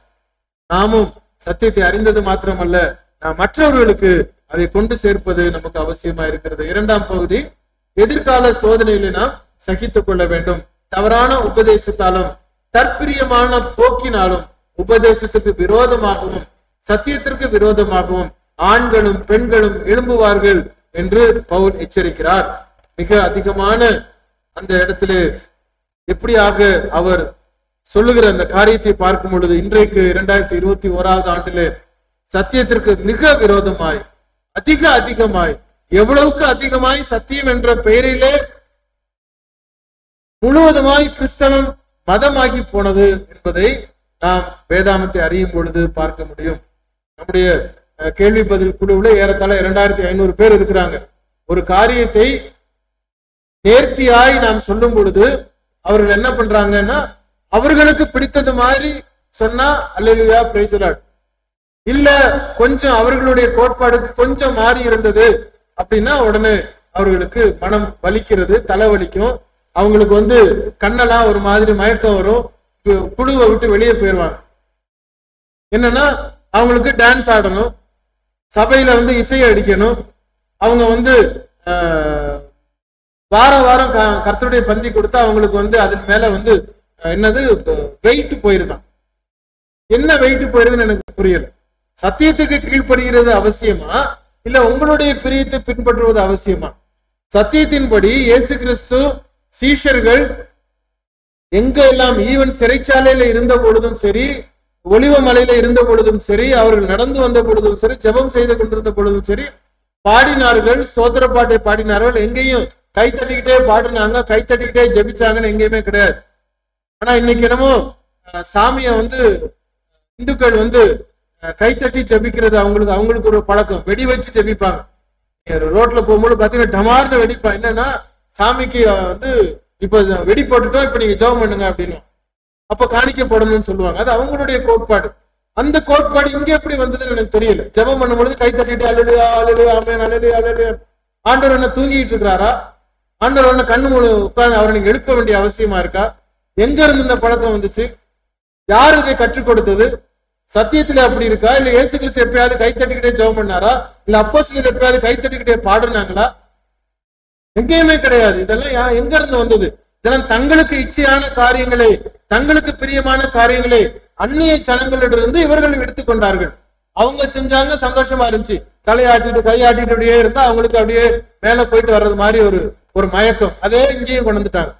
நாமும் சத்தியத்தை அறிந்தது மாத்திரமல்ல நாம் மற்றவர்களுக்கு அதை கொண்டு சேர்ப்பது நமக்கு அவசியமா இருக்கிறது இரண்டாம் பகுதி எதிர்கால சோதனையில நாம் சகித்துக் கொள்ள வேண்டும் தவறான உபதேசத்தாலும் தற்பிரியமான போக்கினாலும் உபதேசத்துக்கு விரோதமாகவும் சத்தியத்திற்கு விரோதமாகவும் ஆண்களும் பெண்களும் எழும்புவார்கள் என்று பவுல் எச்சரிக்கிறார் மிக அதிகமான அந்த இடத்திலே எப்படியாக அவர் சொல்லுகிற அந்த காரியத்தை பார்க்கும் பொழுது இன்றைக்கு இரண்டாயிரத்தி இருபத்தி ஓராவது ஆண்டிலே சத்தியத்திற்கு மிக விரோதமாய் அதிக அதிகமாய் எவ்வளவுக்கு அதிகமாய் சத்தியம் என்ற பெயரிலே முழுவதுமாய் கிறிஸ்தவம் மதமாகி போனது என்பதை நாம் வேதாமத்தை அறியும் பொழுது பார்க்க முடியும் நம்முடைய அஹ், கேள்வி பதில் குழுவுல ஏறத்தாழ இரண்டாயிரத்தி ஐநூறு பேர் இருக்கிறாங்க ஒரு காரியத்தை நேர்த்தியாய் நாம் சொல்லும் பொழுது அவர்கள் என்ன பண்றாங்கன்னா அவர்களுக்கு பிடித்தது மாதிரி சொன்னா அல்லேலூயா பிரைஸ் இல்ல கொஞ்சம் அவர்களுடைய கோட்பாடுக்கு கொஞ்சம் மாறி இருந்தது அப்படின்னா உடனே அவர்களுக்கு மனம் வலிக்கிறது தலை வலிக்கும் அவங்களுக்கு வந்து கண்ணெல்லாம் ஒரு மாதிரி மயக்கம் வரும் கு- குழுவை விட்டு வெளியே போயிடுவாங்க என்னன்னா அவங்களுக்கு டான்ஸ் ஆடணும் சபையில வந்து இசையை அடிக்கணும் அவங்க வந்து ஆஹ், வாரம் வாரம் க- கர்த்தருடைய பந்தி கொடுத்தா அவங்களுக்கு வந்து அதன் மேல வந்து அஹ், என்னது வெயிட் போயிருதான் என்ன வெயிட் போயிருதுன்னு எனக்கு புரியல சத்தியத்துக்கு கீழ்ப்படுகிறது அவசியமா இல்ல உங்களுடைய பிரியத்தை பின்பற்றுவது அவசியமா சத்தியத்தின்படி இயேசு கிறிஸ்து சீஷர்கள் எங்க எல்லாம் ஈவன் சிறைச்சாலையில இருந்த பொழுதும் சரி ஒளிவ மலையில இருந்த பொழுதும் சரி அவர்கள் நடந்து வந்த பொழுதும் சரி ஜெபம் செய்து கொண்டிருந்த பொழுதும் சரி பாடினார்கள் சோதர பாட்டை பாடினார்கள் எங்கேயும் கை தட்டிக்கிட்டே பாடினாங்க கை தட்டிக்கிட்டே ஜெபிச்சாங்கன்னு எங்கேயுமே கிடையாது ஆனா இன்னைக்கு என்னமோ அஹ், சாமியை வந்து இந்துக்கள் வந்து அஹ், கைத்தட்டி ஜெபிக்கிறது அவங்களுக்கு அவங்களுக்கு ஒரு பழக்கம் வெடி வச்சு ஜெபிப்பாங்க நீங்க ரோட்ல போகும்போது பாத்தீங்கன்னா டமார்னு வெடிப்பா என்னன்னா சாமிக்கு அஹ், வந்து இப்ப வெடி போட்டுட்டோம் இப்ப நீங்க ஜெபம் பண்ணுங்க அப்படின்னு அப்ப காணிக்க போடணும்னு சொல்லுவாங்க அது அவங்களுடைய கோட்பாடு அந்த கோட்பாடு இங்க எப்படி வந்ததுன்னு எனக்கு தெரியல ஜெபம் பண்ணும்பொழுது கை தட்டிட்டு அழுலையா அழுலையா ஆமேன் அழுலையா அழுலையா ஆண்டவர் என்ன தூங்கிட்டு இருக்கிறாரா ஆண்டவர் என்ன கண்ணு முழு உட்கார்ந்து அவரை நீங்க எழுப்ப வேண்டிய அவசியமா இருக்கா எங்க இருந்து இந்த பழக்கம் வந்துச்சு யார் இதை கற்றுக் கொடுத்தது சத்தியத்துல அப்படி இருக்கா இல்ல இயேசு கிறிஸ்து எப்பயாவது கை தட்டிக்கிட்டே ஜெபம் பண்ணாரா இல்ல அப்போ சிலர் எப்பயாவது கை தட்டிக்கிட்டே பாடுனாங்களா எங்கேயுமே கிடையாது இதெல்லாம் யா- எங்க இருந்து வந்தது இதெல்லாம் தங்களுக்கு இச்சையான காரியங்களை தங்களுக்கு பிரியமான காரியங்களை அந்நிய ஜனங்களிடமிருந்து இவர்கள் எடுத்துக்கொண்டார்கள் அவங்க செஞ்சாங்க சந்தோஷமா இருந்துச்சு தலையாட்டிட்டு கையாட்டிட்டு அப்படியே இருந்தா அவங்களுக்கு அப்படியே மேல போயிட்டு வர்றது மாதிரி ஒரு ஒரு மயக்கம் அதே இங்கேயும் கொண்டு வந்துட்டாங்க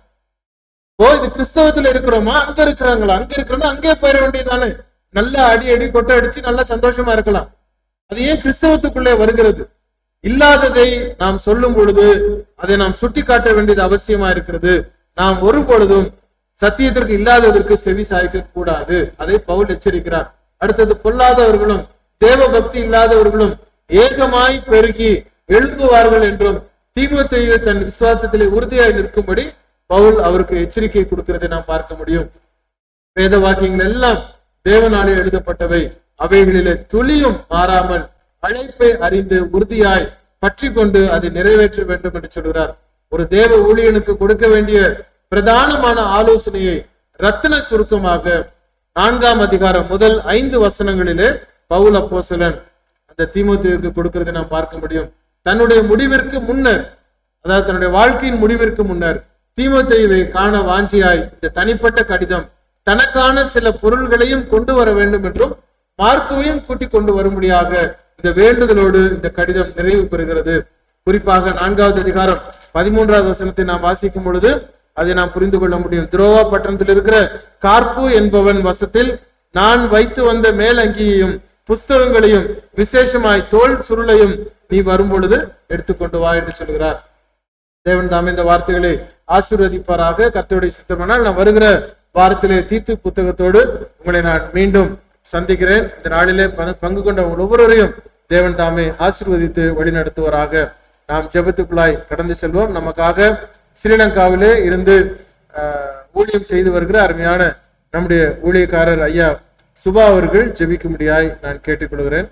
ஓ இது கிறிஸ்தவத்துல இருக்கிறோமா அங்க இருக்கிறாங்களா அங்க இருக்கிறோம்னா அங்கே போயிட வேண்டியதானே நல்லா அடி அடி கொட்டை அடிச்சு நல்லா சந்தோஷமா இருக்கலாம் அது ஏன் கிறிஸ்தவத்துக்குள்ளே வருகிறது இல்லாததை நாம் சொல்லும் பொழுது அதை நாம் சுட்டி காட்ட வேண்டியது அவசியமா இருக்கிறது நாம் ஒரு பொழுதும் சத்தியத்திற்கு இல்லாததற்கு செவி சாய்க்க கூடாது அதை பவுல் எச்சரிக்கிறார் அடுத்தது பொல்லாதவர்களும் தேவ பக்தி இல்லாதவர்களும் ஏகமாய் பெருகி எழும்புவார்கள் என்றும் தீமோத்தேயு தன் விசுவாசத்திலே உறுதியாய் நிற்கும்படி பவுல் அவருக்கு எச்சரிக்கை கொடுக்கிறதை நாம் பார்க்க முடியும் வேத வாக்கியங்கள் எல்லாம் தேவனாலே எழுதப்பட்டவை அவைகளிலே துளியும் மாறாமல் அழைப்பை அறிந்து உறுதியாய் பற்றி கொண்டு அதை நிறைவேற்ற வேண்டும் என்று சொல்கிறார் ஒரு தேவ ஊழியனுக்கு கொடுக்க வேண்டிய பிரதானமான ஆலோசனையை ரத்தின சுருக்கமாக நான்காம் அதிகாரம் முதல் ஐந்து வசனங்களிலே பவுல் அப்போஸ்தலன் அந்த தீமோத்தேயுக்கு கொடுக்கிறதை நாம் பார்க்க முடியும் தன்னுடைய முடிவிற்கு முன்னர் அதாவது தன்னுடைய வாழ்க்கையின் முடிவிற்கு முன்னர் தீமோத்தேயுவை காண வாஞ்சியாய் இந்த தனிப்பட்ட கடிதம் தனக்கான சில பொருள்களையும் கொண்டு வர வேண்டும் என்றும் மார்க்குவையும் கூட்டிக் கொண்டு வரும்படியாக இந்த வேண்டுதலோடு இந்த கடிதம் நிறைவு பெறுகிறது குறிப்பாக நான்காவது அதிகாரம் பதிமூன்றாவது வசனத்தை நாம் வாசிக்கும் பொழுது அதை நாம் புரிந்து கொள்ள முடியும் துரோவா பட்டணத்தில் இருக்கிற கார்ப்பு என்பவன் வசத்தில் நான் வைத்து வந்த மேலங்கியையும் புஸ்தகங்களையும் விசேஷமாய் தோல் சுருளையும் நீ வரும்பொழுது எடுத்துக்கொண்டு வா என்று சொல்கிறார் தேவன் தாமே இந்த வார்த்தைகளை ஆசீர்வதிப்பாராக கர்த்தருடைய சித்தமானால் நான் வருகிற வாரத்திலே தீத்து புத்தகத்தோடு உங்களை நான் மீண்டும் சந்திக்கிறேன் இந்த நாளிலே பங்கு- பங்கு கொண்ட உங்கள் ஒவ்வொருவரையும் தேவன் தாமே ஆசீர்வதித்து வழிநடத்துவாராக நாம் ஜெபத்துக்குள்ளாய் கடந்து செல்வோம் நமக்காக ஸ்ரீலங்காவிலே இருந்து ஆஹ், ஊழியம் செய்து வருகிற அருமையான நம்முடைய ஊழியக்காரர் ஐயா சுபா அவர்கள் ஜெபிக்கும்படியாய் நான் கேட்டுக்கொள்கிறேன்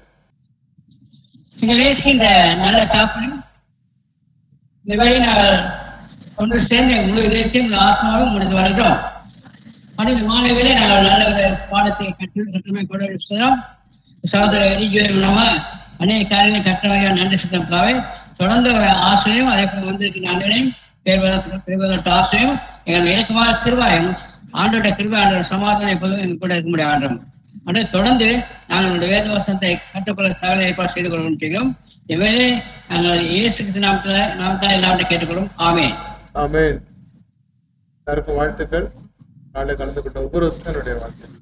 எங்கள் இந்த நல்ல சாப்பிடு இந்த வேலை நாங்கள் ஒன்று சேர்ந்து முழு இதயத்தையும் முழு ஆத்மாவும் முடிந்து வருகிறோம் ஆனால் இந்த மாலை வேலை நாங்கள் நல்ல ஒரு பாடத்தை கற்று கட்டமை கூட இருக்கிறோம் சகோதர எரிஜுவல் மூலமா அநேக காரியங்களை கற்றவையாக நன்றி சித்தப்பாவை தொடர்ந்து ஆசிரியம் அதே போல வந்திருக்கிற அண்ணனையும் பெறுவதற்கு ஆசிரியம் எங்கள் இலக்கமான திருவாயம் ஆண்டோட திருவா ஆண்டோட சமாதானம் எப்போதும் எங்கள் கூட இருக்க முடியாது ஆண்டோம் அதை தொடர்ந்து நாங்கள் நம்முடைய வேத வசனத்தை கற்றுக்கொள்ள தகவல் ஏற்பாடு செய்து கொள்ள முடியும் இவையே நாங்கள் இயேசு கிறிஸ்து நாமத்தில் நாமத்தான் எல்லாவற்றையும் கேட்டுக்கொள்ளும் ஆமென் ஆமென் எல்லாருக்கும் வாழ்த்துக்கள் நாளை கலந்து கொண்ட ஒவ்வொருவருக்கும் என்னுடைய வாழ்த்துக்கள்